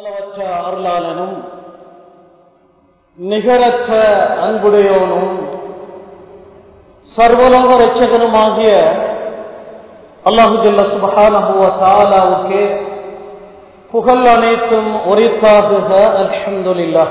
அளவற்ற அருளாளனும் நிகரற்ற அன்புடையோனும் சர்வலோக ரட்சகனுமாகிய அல்லாஹு ஜல்ல சுபஹானஹுவ தாலாவுக்கே புகழ் அனைத்தும் உரித்தாகுக அல்ஹம்துலில்லாஹ்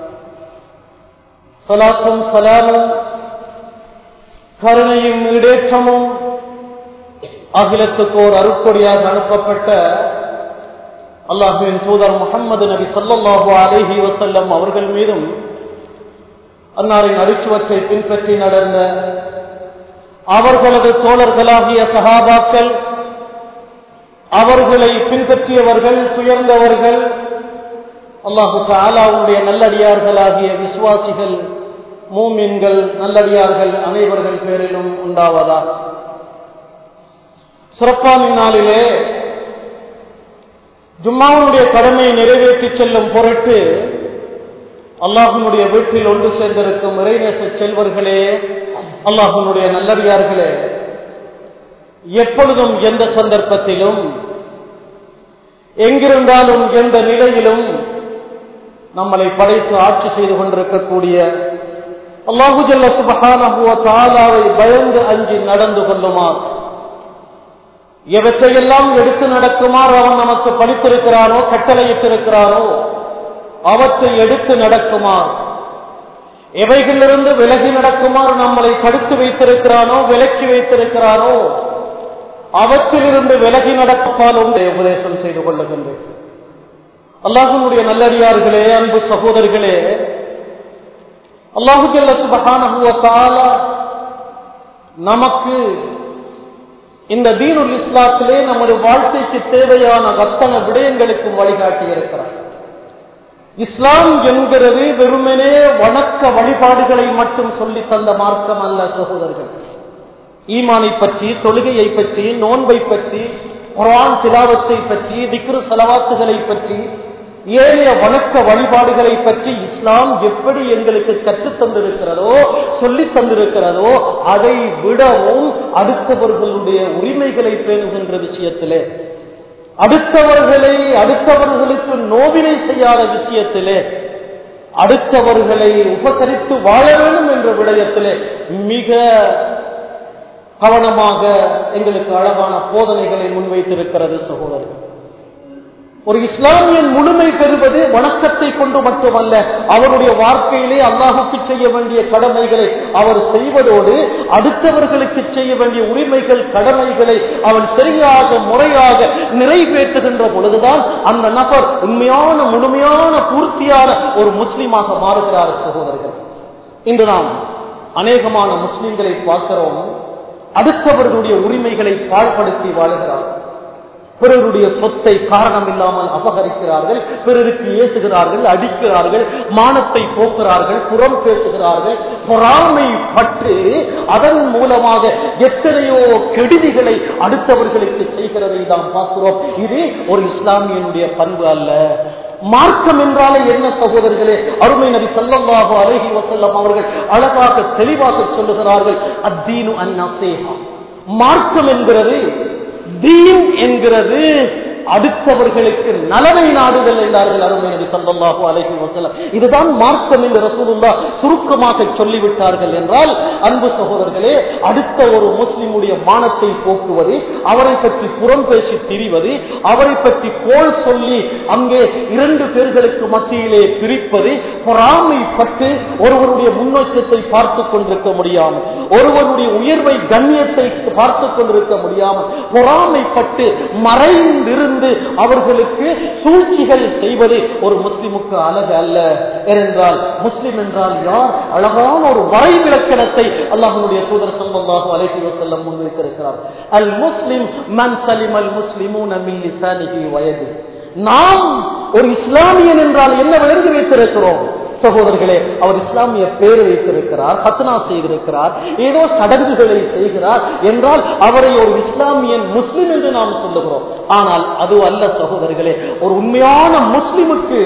சலாத்தும் சலாமும் கருணையும் ஈடேற்றமும் அகிலத்துக்கு ஒரு அருட்கொடியாக அனுப்பப்பட்ட அல்லாஹுவின் தூதர் முகமது நபி சொல்லல்லாஹு அலேஹி வசல்லம் அவர்கள் மீதும் அன்னாரின் அடிச்சுவற்றை பின்பற்றி நடந்த அவர்களது தோழர்களாகிய சகாபாக்கள் அவர்களை பின்பற்றியவர்கள் துயர்ந்தவர்கள் அல்லாஹு தாலாவுடைய நல்லடியார்களாகிய விசுவாசிகள் மூமின்கள் நல்லடியார்கள் அனைவர்கள் பேரிலும் உண்டாவதா சிறப்பான நாளிலே ஜும்மாவுடைய கடமையை நிறைவேற்றி செல்லும் பொருட்டு அல்லாஹனுடைய வீட்டில் ஒன்று சேர்ந்திருக்கும் இறைநேச செல்வர்களே அல்லாஹனுடைய நல்லடியார்களே எப்பொழுதும் எந்த சந்தர்ப்பத்திலும் எங்கிருந்தாலும் எந்த நிலையிலும் நம்மளை படைத்து ஆட்சி செய்து கொண்டிருக்கக்கூடிய அல்லாஹு ஜல்ல சுபஹானஹுவ தாலாவை பயந்து அஞ்சி நடந்து கொள்ளுமாறு எவற்றையெல்லாம் எடுத்து நடக்குமாறு அவன் நமக்கு படித்திருக்கிறானோ கட்டளையிட்டிருக்கிறானோ அவற்றை எடுத்து நடக்குமாறு எவைகளிலிருந்து விலகி நடக்குமாறு நம்மளை தடுத்து வைத்திருக்கிறானோ விலக்கி வைத்திருக்கிறானோ அவற்றிலிருந்து விலகி நடக்குமாறு உண்டு உபதேசம் செய்து கொள்ளுகின்றேன் அல்லாஹனுடைய நல்லடியார்களே அன்பு சகோதரர்களே அல்லாஹு ஜல்ல சுபகான நமக்கு இந்த தீனுல் இஸ்லாத்திலே நமது வாழ்க்கைக்கு தேவையான அத்தனை விடயங்களுக்கும் வழிகாட்டி இருக்கிறார் இஸ்லாம் என்கிறது வெறுமனே வணக்க வழிபாடுகளை மட்டும் சொல்லி தந்த மார்க்கம் அல்ல சகோதரர்கள் ஈமானை பற்றி தொழுகையை பற்றி நோன்பை பற்றி குரான் திலாவத்தை பற்றி திக்ரு செலவாத்துகளை பற்றி ஏழைய வணக்க வழிபாடுகளை பற்றி இஸ்லாம் எப்படி எங்களுக்கு கற்றுத் தந்திருக்கிறதோ சொல்லி தந்திருக்கிறதோ அதை விடவும் அடுத்தவர்களுடைய உரிமைகளை பேணுகின்ற விஷயத்திலே அடுத்தவர்களை அடுத்தவர்களுக்கு நோவினை செய்யாத விஷயத்திலே அடுத்தவர்களை உபசரித்து வாழ வேண்டும் என்ற விடயத்திலே மிக கவனமாக எங்களுக்கு அழகான போதனைகளை முன்வைத்திருக்கிறது சகோதரர்கள் ஒரு இஸ்லாமியன் முழுமை பெறுவது வணக்கத்தை கொண்டு மட்டுமல்ல அவருடைய வாழ்க்கையிலே அல்லாஹுக்கு செய்ய வேண்டிய கடமைகளை அவர் செய்வதோடு அடுத்தவர்களுக்கு செய்ய வேண்டிய உரிமைகள் கடமைகளை அவன் சரியாக முறையாக நிறைவேற்றுகின்ற பொழுதுதான் அந்த நபர் உண்மையான முழுமையான பூர்த்தியான ஒரு முஸ்லீமாக மாறுகிறார் சகோதரர்கள் இன்று நாம் அநேகமான முஸ்லிம்களை பார்க்கிறோம் அடுத்தவர்களுடைய உரிமைகளை பாழ்படுத்தி வாழுகிறார்கள் பிறருடைய சொத்தை காரணம் இல்லாமல் அபகரிக்கிறார்கள் பிறருக்கு ஏசுகிறார்கள் அடிக்கிறார்கள் மானத்தை போக்குறார்கள் புறம் பேசுகிறார்கள் பொறாமை பற்று அதன் மூலமாக எத்தனையோ கெடுதிகளை அடுத்தவர்களுக்கு செய்கிறதை நாம் பார்க்கிறோம் இது ஒரு இஸ்லாமியனுடைய பண்பு அல்ல மார்க்கம் என்றாலே என்ன சகோதரர்களே அருமை நபி சொல்லல்லாஹு அலஹி வசல்லம் அவர்கள் அழகாக தெளிவாக சொல்லுகிறார்கள் அத்தீனு அந்நசேகா மார்க்கம் என்கிறது தீன் என்கிறது அடுத்தவர்களுக்கு நலவை நாடுதல் என்றார்கள் அருமை நபி சல்லாஹூ அலஹி வசலம் இதுதான் மார்க்கம் என்று ரசூலுல்லா சுருக்கமாக சொல்லிவிட்டார்கள் என்றால் அன்பு சகோதரர்களே அடுத்த ஒரு முஸ்லிமுடைய மானத்தை போக்குவது அவரை பற்றி புறம் பேசி திரிவது அவரை பற்றி கோல் சொல்லி அங்கே இரண்டு பேர்களுக்கு மத்தியிலே பிரிப்பது பொறாமைப்பட்டு ஒருவருடைய முன்னோக்கத்தை பார்த்து கொண்டிருக்க முடியாமல் ஒருவருடைய உயர்வை கண்ணியத்தை பார்த்து கொண்டிருக்க முடியாமல் பொறாமைப்பட்டு மறைந்திருந்து அவர்களுக்கு சூழ்ச்சிகள் செய்வது ஒரு முஸ்லிமுக்கு அழகு அல்ல ஏனென்றால் முஸ்லிம் என்றால் யார் அழகான ஒரு வரை விளக்கணத்தை அல்லாஹனுடைய தூதர் சொல்லமாக அலைஹி வசல்லம் முன்வைத்திருக்கிறார் அல் முஸ்லிம் மன் சலிம் அல் முஸ்லிமூன் வயது நாம் ஒரு இஸ்லாமியன் என்றால் என்ன விளங்கி வைத்திருக்கிறோம் சகோதரர்களே அவர் இஸ்லாமிய பேர் வைத்திருக்கிறார் ஹத்னா செய்திருக்கிறார் ஏதோ சடங்குகளை செய்கிறார் என்றால் அவரை ஒரு இஸ்லாமியன் முஸ்லிம் என்று நாம் சொல்லுகிறோம் ஆனால் அது அல்ல சகோதரர்களே ஒரு உண்மையான முஸ்லிமுக்கு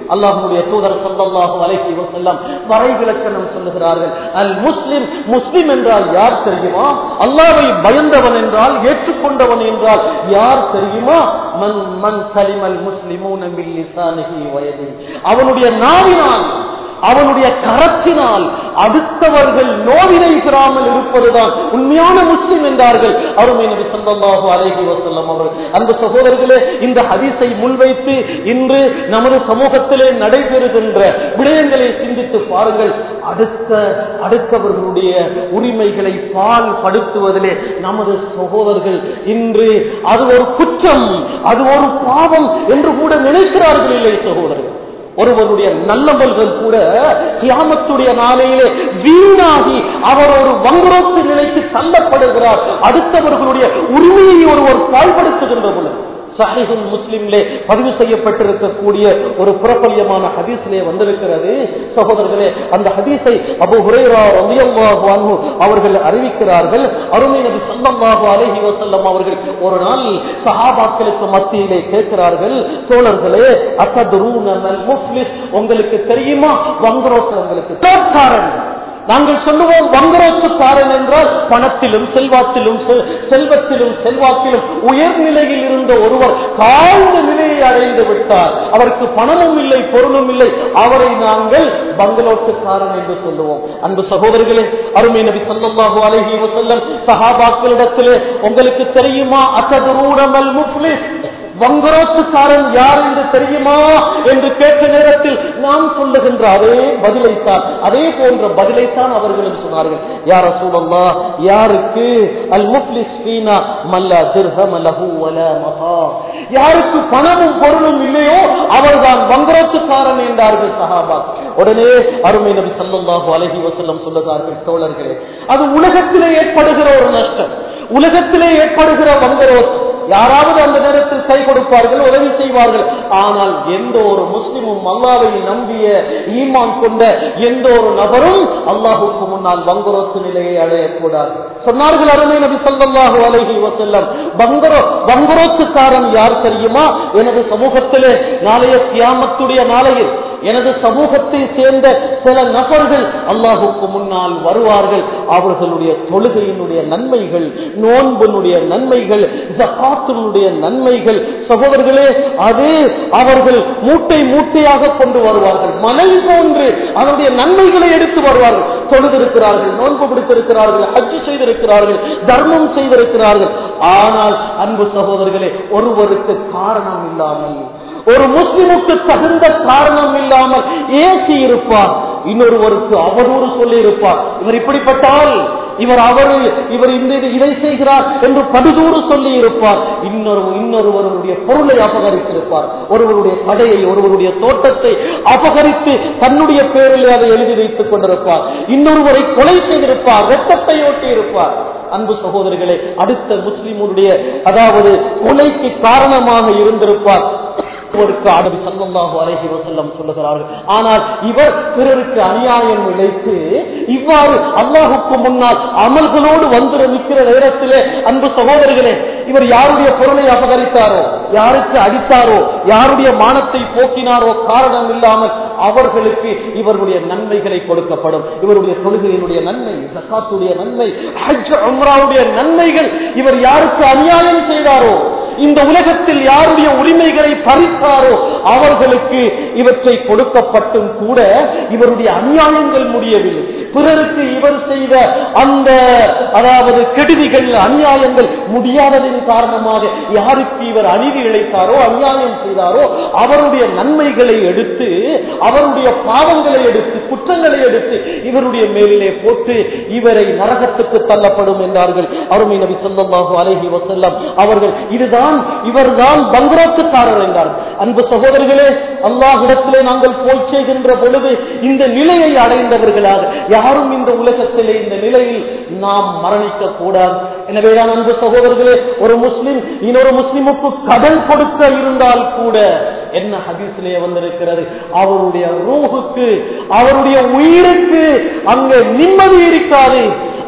அல்லாஹ்வுடைய தூதர் ஸல்லல்லாஹு அலைஹி வஸல்லம் வரை விளக்கணம் சொல்லுகிறார்கள் அல் முஸ்லிம் முஸ்லிம் என்றால் யார் தெரியுமா அல்லாஹ்வை பயந்தவன் என்றால் ஏற்றுக்கொண்டவன் என்றால் யார் தெரியுமா மன் மன் சலிமல் முஸ்லிமூன மின் லிசானிஹி வயதிஹி அவனுடைய நாவினால் அவனுடைய கரத்தினால் அடுத்தவர்கள் நோவினை பெறாமல் இருப்பதுதான் உண்மையான முஸ்லிம் என்றார்கள் அருமை நபி ஸல்லல்லாஹு அலைஹி வஸல்லம் அவர்கள் அந்த சகோதரர்களே இந்த ஹதீஸை முன்வைத்து இன்று நமது சமூகத்திலே நடைபெறுகின்ற விடயங்களை சிந்தித்து பாருங்கள் அடுத்த அடுத்தவர்களுடைய உரிமைகளை பால் படுத்துவதிலே நமது சகோதரர்கள் இன்று அது ஒரு குற்றம் அது ஒரு பாவம் என்று கூட நினைக்கிறார்கள் இல்லை சகோதரர்கள் ஒருவருடைய நல்லவர்கள் கூட கியாமத்துடைய நாளையிலே வீணாகி அவர் ஒரு வங்குரோத்து நிலைக்கு தள்ளப்படுகிறார் அடுத்தவர்களுடைய உரிமையை ஒருவர் பாழ்படுத்துகின்ற பொழுது சஹீஹுல் முஸ்லிம்லே பதிவு செய்யப்பட்டிருக்கக்கூடிய ஒரு புறப்பலியமான ஹதீஸிலே வந்திருக்கிறது சகோதரர்களே அந்த ஹதீஸை அபு ஹுரைரா ரலியல்லாஹு அன்ஹு அவர்கள் அறிவிக்கிறார்கள் அருமை நபி ஸல்லல்லாஹு அலைஹி வஸல்லம் அவர்கள் ஒரு நாள் சஹாபாக்களுக்கு மத்தியிலே கேட்கிறார்கள் தோழர்களே அத்ததுரூன மல் முஃப்லிஸ் உங்களுக்கு தெரியுமா வங்குரோத்து உங்களுக்கு தோற்காரன் நாங்கள் சொல்லுவோம் வங்குரோத்துக்காரன் என்றால் பணத்திலும் செல்வாத்திலும் செ- செல்வத்திலும் செல்வாக்கிலும் உயர்நிலையில் இருந்த ஒருவர் தாழ்ந்த நிலையை அடைந்து விட்டார் அவருக்கு பணமும் இல்லை பொருளும் இல்லை அவரை நாங்கள் பங்களோட்டுக்காரன் என்று சொல்லுவோம் அன்பு சகோதரர்களே அருமை நபி ஸல்லல்லாஹு அலைஹி வஸல்லம் சஹாபாக்களிடத்திலே உங்களுக்கு தெரியுமா அத்ததுரூனமல் முஃப்லிஸ் வங்குரோத்துக்காரன் யார் என்று தெரியுமா என்று கேட்ட நேரத்தில் நாம் சொல்லுகின்ற அதே பதிலைத்தான் அதே போன்ற பதிலைத்தான் அவர்களும் சொன்னார்கள் யார சூழல்லா யாருக்கு அல் முஃப்லிஸ் ஃபீனா மல்ல திர்ஹம் லஹு வலா மதா யாருக்கு பணமும் பொருளும் இல்லையோ அவர்தான் வங்குரோத்துக்காரன் என்றார்கள் சஹாபா உடனே அருமை நபி ஸல்லல்லாஹு அலைஹி வஸல்லம் சொல்லுகிறார்கள் தோழர்களே அது உலகத்திலே ஏற்படுகிற ஒரு நஷ்டம் உலகத்திலே ஏற்படுகிற வங்குரோத்து யாராவது அந்த நேரத்தில் கை கொடுப்பார்கள் உதவி செய்வார்கள் ஆனால் எந்த ஒரு முஸ்லிமும் அல்லாவை நம்பிய ஈமான் கொண்ட எந்த ஒரு நபரும் அல்லாஹுக்கு முன்னால் வங்குரோத்து நிலையை அடையக்கூடாது சொன்னார்கள் அருமை நபி ஸல்லல்லாஹு அலைஹி வஸல்லம் வங்குரோ வங்குரோத்துக்காரன் யார் தெரியுமா எனது சமூகத்திலே நாளைய கியாமத்துடைய நாளையில் எனது சமூகத்தை சேர்ந்த சில நபர்கள் அல்லாஹுக்கு முன்னால் வருவார்கள் அவர்களுடைய தொழுகையினுடைய நன்மைகள் நோன்புனுடைய நன்மைகள் ஜகாத்தினுடைய நன்மைகள் சகோதரர்களே அது அவர்கள் மூட்டை மூட்டையாக கொண்டு வருவார்கள் மலை போன்று அதனுடைய நன்மைகளை எடுத்து வருவார்கள் தொழுதிருக்கிறார்கள் நோன்பு பிடித்திருக்கிறார்கள் ஹஜ்ஜு செய்திருக்கிறார்கள் தர்மம் செய்திருக்கிறார்கள் ஆனால் அன்பு சகோதரர்களே ஒருவருக்கு காரணம் இல்லாமல் ஒரு முஸ்லிமுக்கு தகுந்த காரணம் இல்லாமல் ஏசி இருப்பார் இன்னொருவருக்கு அவதூறு சொல்லி இருப்பார் இவர் இப்படிப்பட்டால் இவர் அவர் இவர் இந்த இது- இதை செய்கிறார் என்று படுதூறு சொல்லி இருப்பார் இன்னொரு இன்னொருவருடைய பொருளை அபகரித்திருப்பார் ஒருவருடைய கடையை ஒருவருடைய தோட்டத்தை அபகரித்து தன்னுடைய பேரில் அதை எழுதி வைத்துக் கொண்டிருப்பார் இன்னொருவரை கொலை செய்திருப்பார் ரத்தத்தை ஓட்டி இருப்பார் அன்பு சகோதரர்களே அடுத்த முஸ்லிமுடைய அதாவது கொலைக்கு காரணமாக இருந்திருப்பார் ஒருவருக்கு ஆடவி சல்லல்லாஹு அலைஹி வஸல்லம் சொல்லுகிறார்கள் ஆனால் இவர் பிறருக்கு அநியாயம் இழைத்து இவ்வாறு அல்லாஹுக்கு முன்னால் அமல்களோடு வந்து நிற்கிற நேரத்திலே அன்பு சகோதரர்களே இவர் யாருடைய பொருளை அபகரித்தாரோ யாருக்கு அடித்தாரோ யாருடைய மானத்தை போக்கினாரோ காரணம் இல்லாமல் அவர்களுக்கு இவருடைய நன்மைகளை கொடுக்கப்படும் இவருடைய தொழுகையினுடைய நன்மை ஜக்காத்துடைய நன்மை ஹஜ் உம்ராவுடைய நன்மைகள் இவர் யாருக்கு அநியாயம் செய்தாரோ இந்த உலகத்தில் யாருடைய உரிமைகளை பறித்தாரோ அவர்களுக்கு இவற்றை கொடுக்கப்பட்டும் கூட இவருடைய அநியாயங்கள் முடியவில்லை பிறருக்கு இவர் செய்த அந்த அதாவது கெடுதிகள் அநியாயங்கள் முடியாததின் காரணமாக யாருக்கு இவர் அநீதி இழைத்தாரோ அநியாயம் செய்தாரோ அவருடைய நன்மைகளை எடுத்து அவருடைய பாவங்களை எடுத்து குற்றங்களை எடுத்து இவருடைய மேலிலே போட்டு இவரை நரகத்துக்கு தள்ளப்படும் என்றார்கள் அருமை நபி ஸல்லல்லாஹு அலைஹி வஸல்லம் அவர்கள் இதுதான் இவர்தான் பங்கரோத்துக்காரர் என்றார் அன்பு சகோதரர்களே அல்லாஹ்விடத்திலே நாங்கள் போய் செய்கின்ற பொழுது இந்த நிலையை அடைந்தவர்களாக யாரும் இந்த உலகத்திலே இந்த நிலையில் நாம் மரணிக்க கூடாது எனவேதான் அன்பு சகோதரர்களே ஒரு முஸ்லிம் இன்னொரு முஸ்லிமுக்கு கடன் கொடுக்க இருந்தால் கூட என்ன ஹதீஸிலே வந்திருக்கிறது அவருடைய ரூஹுக்கு அவருடைய உயிருக்கு அங்கே நிம்மதி இருக்காது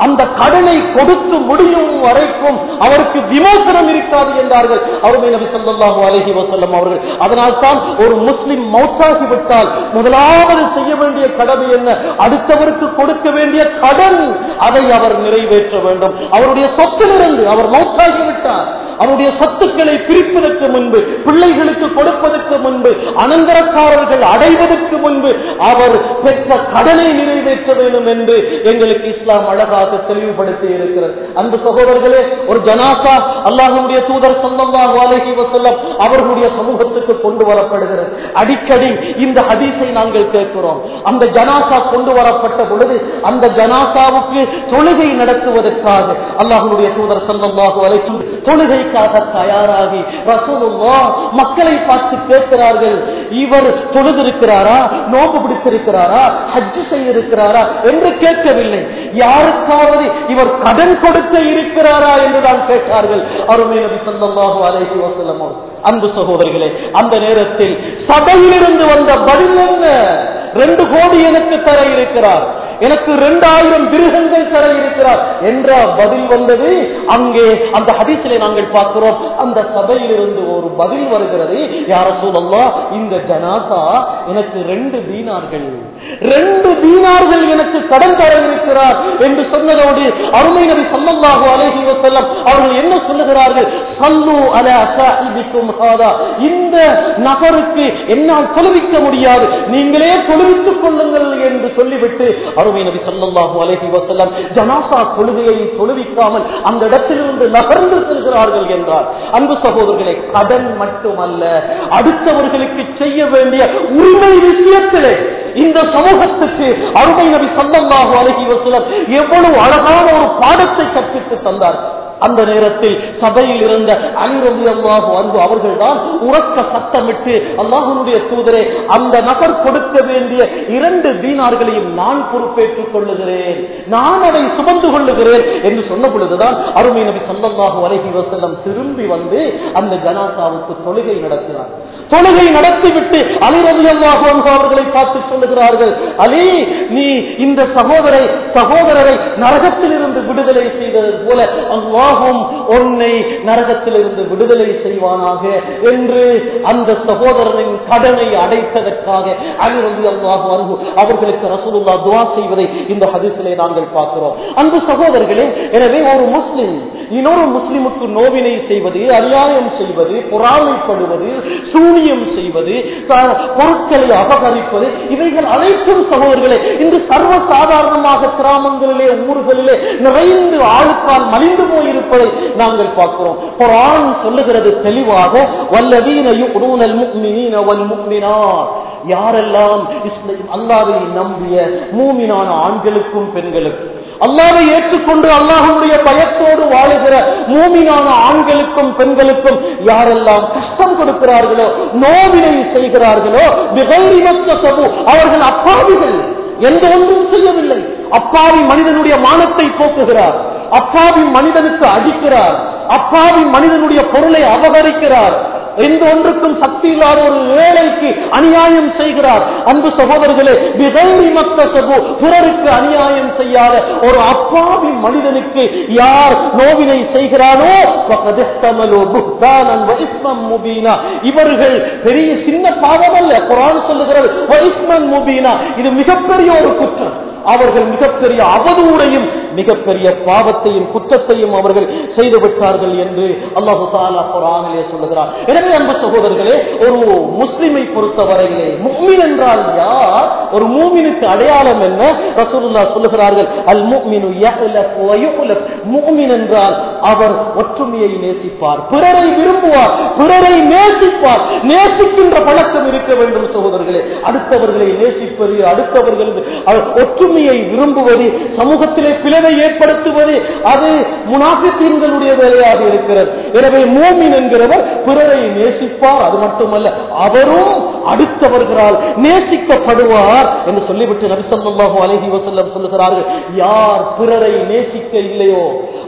அந்த கடனை கொடுத்து முடியும் வரைக்கும் அவருக்கு விமோசனம் இருக்காது என்றார்கள் அருமை நபி ஸல்லல்லாஹு அலைஹி வஸல்லம் அவர்கள் அதனால் தான் ஒரு முஸ்லிம் மௌத்தாகி விட்டால் முதலாவது செய்ய வேண்டிய கடமை என்ன அடுத்தவருக்கு கொடுக்க வேண்டிய கடன் அதை அவர் நிறைவேற்ற வேண்டும் அவருடைய சொத்திலிருந்து அவர் மௌத்தாகி விட்டார் அவருடைய சொத்துக்களை பிரிப்பதற்கு முன்பு பிள்ளைகளுக்கு கொடுப்பதற்கு முன்பு அனந்தரக்காரர்கள் அடைவதற்கு முன்பு அவர் பெற்ற கடனை நிறைவேற்ற வேண்டும் என்று எங்களுக்கு இஸ்லாம் அழகாக தெளிவுபடுத்தி இருக்கிறது அன்பு சகோதரர்களே ஒரு ஜனாசா அல்லாஹுடைய தூதர் சல்லல்லாஹு அலைஹி வஸல்லம் அவர்களுடைய சமூகத்துக்கு கொண்டு வரப்படுகிறது அடிக்கடி இந்த ஹதீஸை நாங்கள் கேட்கிறோம் அந்த ஜனாசா கொண்டு வரப்பட்ட பொழுது அந்த ஜனாசாவுக்கு தொழுகை நடத்துவதற்காக அல்லாஹுடைய தூதர் சல்லல்லாஹு அலைஹி தொழுகைக்காக தயாராகி ரசூலுல்லாஹ் மக்களை பார்த்து கேட்கிறார்கள் இவர் தொழுதிருக்கிறாரா நோம்பு பிடித்திருக்கிறாரா ஹஜ் செய்திருக்கிறாரா என்று கேட்கவில்லை யாருக்காவது இவர் கடன் கொடுக்க இருக்கிறாரா என்றுதான் கேட்டார்கள் அருமை நபி ஸல்லல்லாஹு அலைஹி வஸல்லம் அவர்கள். அன்பு சகோதரர்களே அந்த நேரத்தில் சபையிலிருந்து வந்த பதில் என்ன ரெண்டு கோடி எனக்கு தர இருக்கிறார் எனக்கு இரண்டாயிரம் திருகங்கள் தர இருக்கிறார் என்ற பதில் வந்தது அங்கே அந்த ஹதீஸிலே நாங்கள் பார்க்கிறோம் அந்த சபையிலிருந்து ஒரு பதில் வருகிறது யார சொல்லலாம் இந்த ஜனாசா எனக்கு ரெண்டு தீனார்கள் ரெண்டு தீனார்கள் எனக்கு கடன் தர இருக்கிறார் என்று சொன்னதோடு அருமை நபி ஸல்லல்லாஹு அலைஹி வஸல்லம் அவர்கள் என்ன சொல்லுகிறார்கள் சல்லு அலா சாஹிபிக்கும் ஹாதா இந்த நபருக்கு என்னால் தொழுவிக்க முடியாது நீங்களே தொழுவித்துக் கொள்ளுங்கள் என்று சொல்லிவிட்டு அருமை நபி ஸல்லல்லாஹு அலைஹி வஸல்லம் ஜனாசா தொழுகையை தொழுவிக்காமல் அந்த இடத்திலிருந்து நகர்ந்து செல்கிறார்கள் என்றார் அன்பு சகோதரர்களே கடன் மட்டுமல்ல அடுத்தவர்களுக்கு செய்ய வேண்டிய உரிமை விஷயத்திலே இந்த சமூகத்துக்கு அருமை நபி ஸல்லல்லாஹு அலைஹி வஸல்லம் எவ்வளவு அழகான ஒரு பாடத்தை கற்பித்து தந்தார் அந்த நேரத்தில் சபையில் இருந்த அலிரதி அல்லாஹு அன்பு அவர்கள் தான் உறக்க சத்தமிட்டு அல்லாஹனுடைய தூதரே அந்த நபர் கொடுக்க வேண்டிய இரண்டு தீனார்களையும் நான் பொறுப்பேற்றுக் கொள்ளுகிறேன் நான் அதை சுமந்து கொள்ளுகிறேன் என்று சொன்ன பொழுதுதான் அருமை நபி சல்லல்லாஹு அலைஹி வஸல்லம் திரும்பி வந்து அந்த ஜனாசாவுக்கு தொழுகை நடத்தினார் தொழுகை நடத்திவிட்டு அலி ரவி அல்லாஹு அன்ஹு அவர்களை பார்த்து சொல்லுகிறார்கள் அலி நீ இந்த சகோதரை சகோதரரை நரகத்திலிருந்து விடுதலை செய்தது போல அல்லாஹும் உன்னை நரகத்திலிருந்து விடுதலை செய்வானாக என்று அந்த சகோதரனின் கடனை அடைத்ததற்காக அலி ரவி அல்லாஹு அன்ஹு அவர்களுக்கு ரசூலுல்லா துவா செய்வதை இந்த ஹதீஸிலே நாங்கள் பார்க்கிறோம் அந்த சகோதரர்களே எனவே ஒரு முஸ்லிம் இன்னொரு முஸ்லிமுக்கு நோவினை செய்வது அநியாயம் செய்வது பொறாமைப்படுவது சூனியம் செய்வது க- பொருட்களை அபகரிப்பது இவைகள் அனைத்தும் சகோதரர்களே இன்று சர்வ சாதாரணமாக கிராமங்களிலே ஊர்களிலே நிறைந்து ஆளுக்கால் மலிந்து போயிருப்பதை நாங்கள் பார்க்கிறோம் குர்ஆன் சொல்லுகிறது தெளிவாக வல்லதீன யுக்ரூனல் முஃமினீன வல் முஃமினாத் யாரெல்லாம் இஸ்ல- அல்லாஹ்வை நம்பிய மூமினான ஆண்களுக்கும் பெண்களுக்கும் அல்லாவை ஏற்றுக்கொண்டு அல்லாஹனுடைய பயத்தோடு வாழுகிற மூமினான ஆண்களுக்கும் பெண்களுக்கும் யாரெல்லாம் கஷ்டம் கொடுக்கிறார்களோ நோவினை செய்கிறார்களோ விகைரிமத்த சபு அவர்கள் அப்பாவிகள் எந்த ஒன்றும் செய்யவில்லை அப்பாவி மனிதனுடைய மானத்தை போக்குகிறார் அப்பாவி மனிதனுக்கு அடிக்கிறார் அப்பாவி மனிதனுடைய பொருளை அபகரிக்கிறார் எந்த ஒன்றுக்கும் சக்தி இல்லாத ஒரு ஏழைக்கு அநியாயம் செய்கிறார் அன்பு சகோதரர்களே விதைரி மக்தசபு பிறருக்கு அநியாயம் செய்யாத ஒரு அப்பாவி மனிதனுக்கு யார் நோவினை செய்கிறானோ فَقَدِ احْتَمَلُوا بُهْتَانًا وَإِثْمًا مُبِينًا. இவர்கள் பெரிய சின்ன பாவம் அல்ல குரான் சொல்லுகிறது وَإِثْمًا مُبِينًا. இது மிகப்பெரிய ஒரு குற்றம் அவர்கள் மிகப்பெரிய அவதூறையும் மிகப்பெரிய பாவத்தையும் குற்றத்தையும் அவர்கள் செய்து விட்டார்கள் என்று அல்லாஹு தாலா குரானிலே சொல்லுகிறார் எனவே அன்பு சகோதரர்களே ஒரு முஸ்லிமை பொறுத்தவரையிலே முக்மின் என்றால் யார் ஒரு மூமினுக்கு அடையாளம் என்ன ரசூலுல்லாஹ் சொல்லுகிறார்கள் அல் முக்மினு யஹ்லஃப் வ யுஹ்லஃப் முக்மின் என்றால் அவர் ஒற்றுமையை நேசிப்பார் பிறரை விரும்புவார் பிறரை நேசிப்பார் நேசிக்கின்ற பழக்கம் இருக்க வேண்டும் சகோதரர்களே அடுத்தவர்களை நேசிப்பது அடுத்தவர்கள் அவர் ஒற்றுமையை விரும்புவது சமூகத்திலே பிளவை ஏற்படுத்துவது அது முனாபித்தீன்களுடைய வேலையாக இருக்கிறது எனவே மூமின் என்கிறவர் பிறரை நேசிப்பார் அது மட்டுமல்ல அவரும் அடுத்தவர்களால் நேசிக்கப்படுவார் என்று சொல்லிவிட்டு நபிசல்லாஹு அலைஹி வஸல்லம் சொல்லுகிறார்கள் யார் பிறரை நேசிக்க இல்லையோ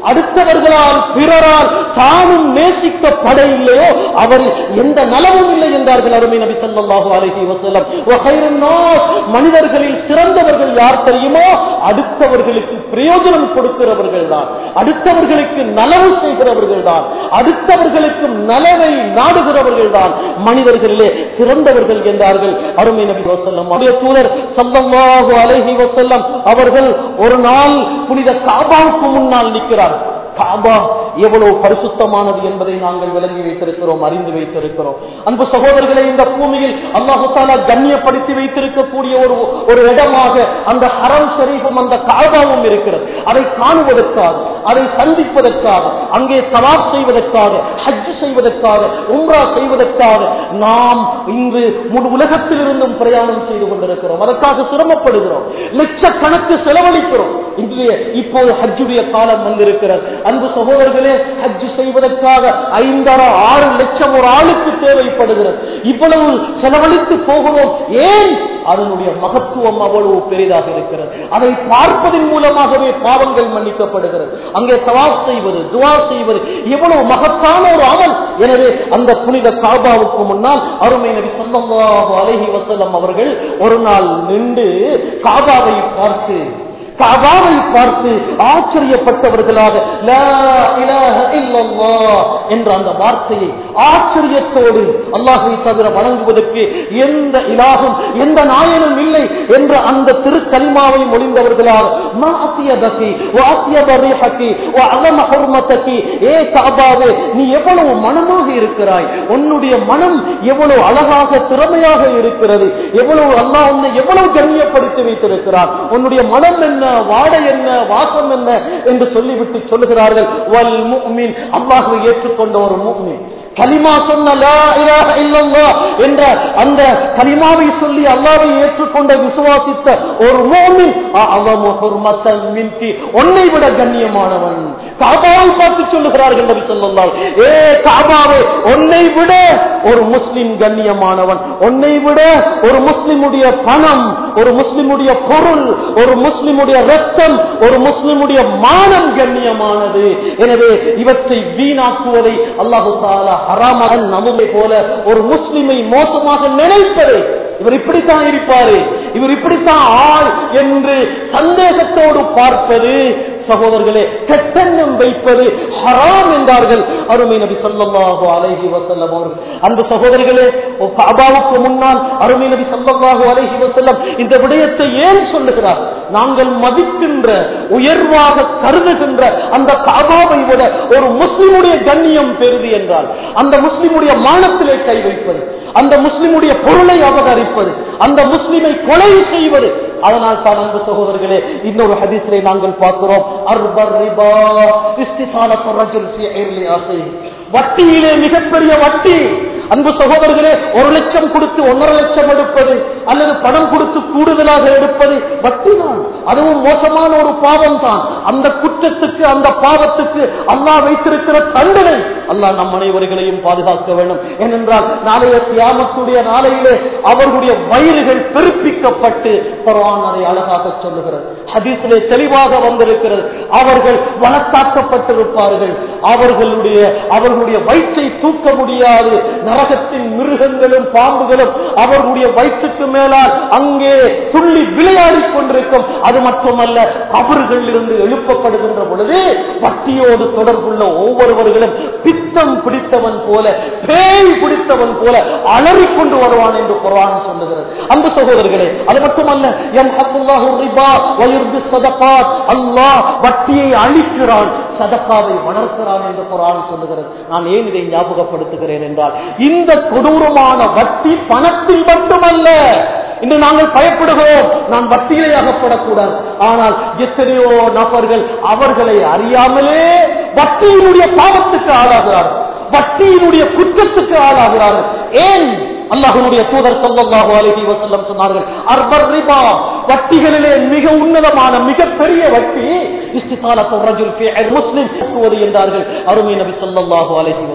அடுத்தவர்களால் பிறரால் தானும் நேசிக்கப்பட இல்லையோ அவர் எந்த நலவும் இல்லை என்றார்கள் அருமை நபி ஸல்லல்லாஹு அலைஹி வஸல்லம் வ கைருன் நாஸ் மனிதர்களில் சிறந்தவர்கள் யார் தெரியுமோ அடுத்தவர்களுக்கு பிரயோஜனம் கொடுக்கிறவர்கள் தான் அடுத்தவர்களுக்கு நலவு செய்கிறவர்கள் தான் அடுத்தவர்களுக்கு நலவை நாடுகிறவர்கள் தான் மனிதர்களிலே சிறந்தவர்கள் என்றார்கள் அருமை நபி வசல்லம் அவருடைய தூதர் சல்லல்லாஹு அலைஹி வசல்லம் அவர்கள் ஒரு நாள் புனித காபாவுக்கு முன்னால் நிற்கிறார் காபா எவ்வளவு பரிசுத்தமானது என்பதை நாங்கள் விளங்கி வைத்திருக்கிறோம் அறிந்து வைத்திருக்கிறோம் அன்பு சகோதரர்களை இந்த பூமியில் அல்லாஹு தாலா கண்ணியப்படுத்தி வைத்திருக்கக்கூடிய ஒரு ஒரு இடமாக அந்த ஹரம் ஷரீஃபும் அந்த காபாவும் இருக்கிறது அதை காணுவதற்காக அதை சந்திப்பதற்காக அங்கே தலாப் செய்வதற்காக ஹஜ் செய்வதற்காக உம்ரா செய்வதற்காக நாம் இன்று முழு உலகத்தில் இருந்தும் பிரயாணம் செய்து கொண்டிருக்கிறோம் அதற்காக சிரமப்படுகிறோம் லட்சக்கணக்கு செலவழிக்கிறோம் இன்றைய இப்போது ஹஜ்ஜுடைய காலம் வந்திருக்கிறது அன்பு சகோதரர்களே ஹஜ் செய்வதற்காக ஐந்தரை ஆறு லட்சம் ஒரு ஆளுக்கு தேவைப்படுகிறது இவ்வளவு செலவழித்து போகிறோம் ஏன் அதனுடைய மகத்துவம் அவ்வளவு பெரிதாக இருக்கிறது அதை பார்ப்பதன் மூலமாகவே பாவங்கள் மன்னிக்கப்படுகிறது அங்கே தவாப் செய்வது துவா செய்வது எவ்வளவு மகத்தான ஒரு அமல் எனவே அந்த புனித காபாவுக்கு முன்னால் அருமை நபி சொல்லல்லாஹு அலைஹி வஸல்லம் அவர்கள் ஒரு நாள் நின்று காபாவை பார்த்து காபாவை பார்த்து ஆச்சரியப்பட்டவர்களாக லா இலாஹ இல்லல்லாஹ் என்ற அந்த வார்த்தையை ஆச்சரியத்தோடு அல்லாஹை தவிர வணங்குவதற்கு எந்த இலாகும் எந்த நாயனும் இல்லை என்ற அந்த திருக்கலிமாவை மொழிந்தவர்களாக மா அத்தியபகி வ அத்தியப ரீஹகி வ அலம ஹுர்மதகி ஏ காபாவே நீ எவ்வளவு மனமாக இருக்கிறாய் உன்னுடைய மனம் எவ்வளவு அழகாக திறமையாக இருக்கிறது எவ்வளவு அல்லாஹ் உன்னை எவ்வளவு கண்ணியப்படுத்தி வைத்திருக்கிறார் உன்னுடைய மனம் என்ன வாடை என்ன வாசம் என்ன என்று சொல்லிவிட்டு சொல்லுகிறார்கள் வல் முஃமின் அல்லாஹ்வை ஏற்றுக்கொண்ட ஒரு முஃமின் கலிமா சொன்ன லா இலாஹ இல்லல்லாஹ் என்ற அந்த கலிமாவை சொல்லி அல்லாஹ்வை ஏற்றுக்கொண்ட விசுவாசித்த ஒரு மூமின் அஅலமு ஹுர்மத்தன் மின்கி உன்னை விட கண்ணியமானவன் காபாவை பார்த்து சொல்லுகிறார்கள் நபி ஸல்லல்லாஹு ஏ காபாவே உன்னை விட ஒரு முஸ்லிம் கண்ணியமானவன் உன்னை விட ஒரு முஸ்லிமுடைய பணம் ஒரு முஸ்லிமுடைய பொருள் ஒரு முஸ்லிமுடைய ரத்தம் ஒரு முஸ்லிமுடைய மானம் கண்ணியமானது எனவே இவற்றை வீணாக்குவதை அல்லாஹு தாலா ஹராமான நம்மை போல ஒரு முஸ்லிமை மோசமாக நினைப்பது இவர் இப்படித்தான் இருப்பாரு இவர் இப்படித்தான் ஆள் என்று சந்தேகத்தோடு பார்ப்பது சகோதரர்களே கெட்டெண்ணம் வைப்பது ஹராம் என்றார்கள் அருமை நபி சொல்லல்லாஹு அலைஹி வசல்லம் அவர்கள் அன்பு சகோதரர்களே காபாவுக்கு முன்னால் அருமை நபி சொல்லல்லாஹு அலைஹி வசல்லம் இந்த விடயத்தை ஏன் சொல்லுகிறார் நாங்கள் மதிக்கின்ற உயர்வாக கருதுகின்ற அந்த காபாவை விட ஒரு முஸ்லிமுடைய கண்ணியம் பெறுது என்றால் அந்த முஸ்லிமுடைய மானத்திலே கை வைப்பது அந்த முஸ்லிமுடைய பொருளை அபகரிப்பது அந்த முஸ்லிமை கொலை செய்வது அதனால் தான் அன்பு சகோதரர்களே இன்னொரு ஹதீஸிலே நாங்கள் பார்க்கிறோம் அர்பர் ரிபா இஸ்திசாலத்து ரஜுல் ஃபீ இர்லி ஆசை வட்டியிலே மிகப்பெரிய வட்டி அன்பு சகோதரர்களே ஒரு லட்சம் கொடுத்து ஒன்றரை லட்சம் எடுப்பது அல்லது பணம் கொடுத்து கூடுதலாக எடுப்பது வட்டி தான் அதுவும் மோசமான ஒரு பாவம் தான் அந்த குற்றத்துக்கு அந்த பாவத்துக்கு அல்லாஹ் வைத்திருக்கிற தண்டனை அல்லாஹ் நம் அனைவர்களையும் பாதுகாக்க வேண்டும் ஏனென்றால் நாளைய தியாமத்துடைய நாளையிலே அவர்களுடைய வயிறுகள் பெருப்பிக்கப்பட்டு குரான் அதை அழகாக சொல்லுகிறது ஹதீஸிலே தெளிவாக வந்திருக்கிறது அவர்கள் வளர்த்தாக்கப்பட்டிருப்பார்கள் அவர்களுடைய அவர்களுடைய வயிற்றை தூக்க முடியாது நரகத்தின் மிருகங்களும் பாம்புகளும் அவர்களுடைய வயிற்றுக்கு மேலால் அங்கே துள்ளி விளையாடிக் கொண்டிருக்கும் அது மட்டுமல்ல கபறுகளில் இருந்து எழுப்பப்படுகின்ற பொழுது வட்டியோடு தொடர்புள்ள ஒவ்வொருவர்களும் பித்தம் பிடித்தவன் போல பேய் பிடித்தவன் போல அலறிக் கொண்டு வருவான் என்று குரான் சொல்லுகிறது அந்த சகோதரர்களே அது மட்டுமல்ல எம் அல்லாஹு ரிபா வயுர்பி சதகாத் அல்லாஹ் வட்டியை அழிக்கிறான் சதக்காவை வளர்க்கிறான் என்று குரான் சொல்லுகிறது நான் ஏன் இதை ஞாபகப்படுத்துகிறேன் என்றால் இந்த கொடூரமான வட்டி பணத்தில் மட்டுமல்ல இன்று நாங்கள் பயப்படுகிறோம் நான் வட்டியிலே அகப்படக்கூடாது ஆனால் எத்தனையோ நபர்கள் அவர்களை அறியாமலே வட்டியினுடைய பாவத்துக்கு ஆளாகிறார்கள் வட்டியினுடைய குற்றத்துக்கு ஆளாகிறார்கள் ஏன் அல்லாஹனுடைய தூதர் சொல்லல்லாஹு அலைஹி வஸல்லம் சொன்னார்கள் அர்பர் ரிபா வட்டிகளிலே மிக உன்னதமான மிகப்பெரிய வட்டி இஸ்திகாலத்து ரஜுல் ஃபீ முஸ்லிம் கூறுவது என்றார்கள் அருமை நபி ஸல்லல்லாஹு அலைஹி வஸல்லம்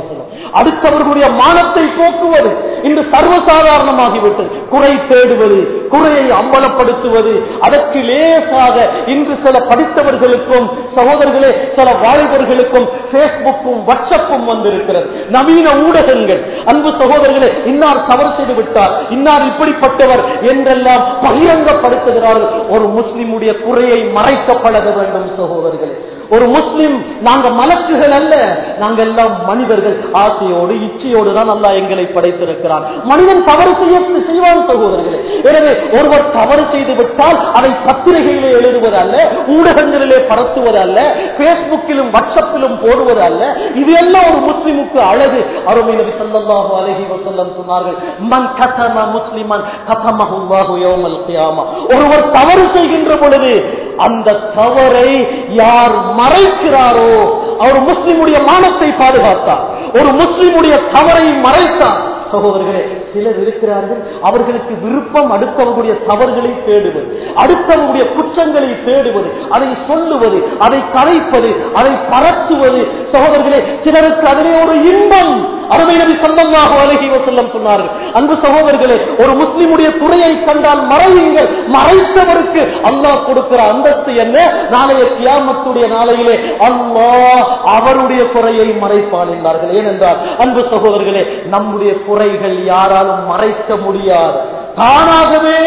அடுத்தவர்களுடைய மானத்தை போக்குவது இன்று சர்வசாதாரணமாகிவிட்டது குறை தேடுவது குறையை அம்பலப்படுத்துவது அதற்கு லேசாக இன்று சில படித்தவர்களுக்கும் சகோதரர்களே சில வாலிபர்களுக்கும் பேஸ்புக்கும் வாட்ஸ்அப்பும் வந்திருக்கிறது நவீன ஊடகங்கள் அன்பு சகோதரர்களே இன்னார் தவறு செய்து விட்டார் இன்னார் இப்படிப்பட்டவர் என்றெல்லாம் பகிரங்கப்படுத்துகிறார்கள் ஒரு முஸ்லிமுடைய குறையை மறைக்கப்பட வேண்டும் சகோதரர்களே ஒரு முஸ்லிம் நாங்க மலக்குகள் அல்ல நாங்க எல்லாம் மனிதர்கள் ஆசையோடு இச்சையோடு தான் அல்லா எங்களை படைத்திருக்கிறான் மனிதன் தவறு செய்ய செய்வான் சகோதரர்களே எனவே ஒருவர் தவறு செய்து விட்டால் அதை பத்திரிகையிலே எழுதுவது அல்ல ஊடகங்களிலே பரத்துவது அல்ல பேஸ்புக்கிலும் வாட்ஸ்அப்பிலும் போடுவது அல்ல இது எல்லாம் ஒரு முஸ்லிமுக்கு அழகு அருமை நபி ஸல்லல்லாஹு அலைஹி வஸல்லம் சொன்னார்கள் மன் கதம முஸ்லிமன் கதமஹுல்லாஹு யௌமல் கியாமா ஒருவர் தவறு செய்கின்ற பொழுது அந்த தவறை யார் மறைக்கிறாரோ அவர் முஸ்லிமுடைய மானத்தை பாதுகாத்தார் ஒரு முஸ்லிமுடைய தவறை மறைத்தார் சகோதரர்களே சிலர் இருக்கிறார்கள் அவர்களுக்கு விருப்பம் அடுத்தவர்களுடைய தவறுகளை தேடுவது அடுத்தவர்களுடைய குற்றங்களை தேடுவது அதை சொல்லுவது அதை கலைப்பது அதை பரத்துவது சகோதரர்களே சிலருக்கு அதிலே ஒரு இன்பம் அருமை நபி சொல்லமாக அழகி வசல்லம் சொன்னார்கள் அன்பு சகோதரர்களே ஒரு முஸ்லிமுடைய துறையை கண்டால் மறையுங்கள் மறைத்தவருக்கு அல்லாஹ் கொடுக்கிற அந்தஸ்து என்ன நாளைய கியாமத்துடைய நாளையிலே அல்லாஹ் அவருடைய குறையை மறைப்பான் என்றார்கள் ஏனென்றால் அன்பு சகோதரர்களே நம்முடைய குறைகள் யாராலும் மறைக்க முடியாது தானாகவே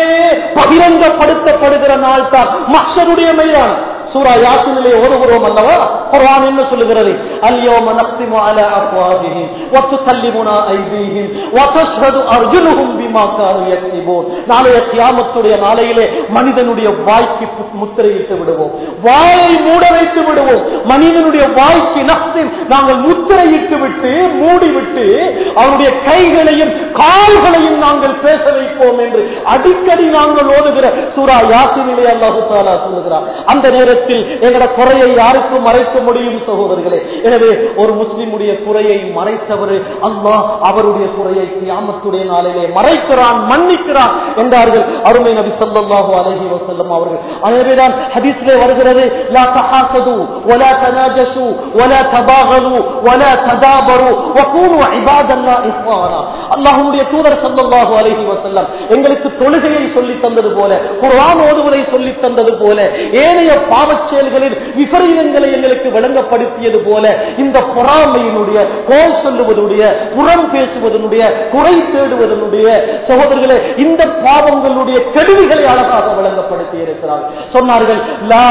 பகிரங்கப்படுத்தப்படுகிற நாள் தான் மக்களுடைய மைதான் சூரா யாசினிலே ஓடுகிறோம் அல்லவா குர்ஆன் என்ன சொல்லுகிறது அல்யோம நக்திமு அலா அஃப்வாஹிஹிம் வ துகல்லிமுனா ஐதீஹிம் வ தஷ்ஹது அர்ஜுலுஹும் பிமா கானு யக்ஸிபூன் நாளைய கியாமத்துடைய நாளையிலே மனிதனுடைய வாய்க்கு பு- முத்திரையிட்டு விடுவோம் வாயை மூட வைத்து விடுவோம் மனிதனுடைய வாய்க்கு நக்திம் நாங்கள் முத்திரையிட்டு விட்டு மூடிவிட்டு அவனுடைய கைகளையும் கால்களையும் நாங்கள் பேச வைப்போம் என்று அடிக்கடி நாங்கள் ஓதுகிற சூரா யாசினிலே அல்லாஹு தாலா சொல்லுகிறார் அந்த நேரத்தில் எங்களோட குறையை யாருக்கும் மறைக்க முடியும் சகோதரர்களே எனவே ஒரு முஸ்லிமுடைய குறையை மறைத்தவர் அல்லாஹ் அவருடைய குறையை கியாமத்துடைய நாளிலே மறைக்கிறான் மன்னிக்கிறான் என்றார்கள் அருமை நபி ஸல்லல்லாஹு அலைஹி வஸல்லம் அவர்கள் எனவேதான் ஹதீஸிலே வருகிறது லா தஹாசது வலா தனாஜசு வலா தபாகலு வலா ததாபரு வகூனு இபாதல்லாஹ் இஹ்வானா அல்லாஹ்வுடைய தூதர் ஸல்லல்லாஹு அலைஹி வஸல்லம் எங்களுக்கு தொழுகையை சொல்லி தந்தது போல குர்ஆன் ஓதுவதை சொல்லி தந்தது போல ஏனைய பாவச் செயல்களில் விபரீதங்களை எங்களுக்கு விளங்கப்படுத்தியது போல இந்த பொறாமையினுடைய கோல் சொல்லுவதுடைய புறம் பேசுவதனுடைய குறை தேடுவதனுடைய சகோதரர்களே இந்த பாவங்களுடைய கெடுதிகளை அழகாக விளங்கப்படுத்தி இருக்கிறார் சொன்னார்கள் லா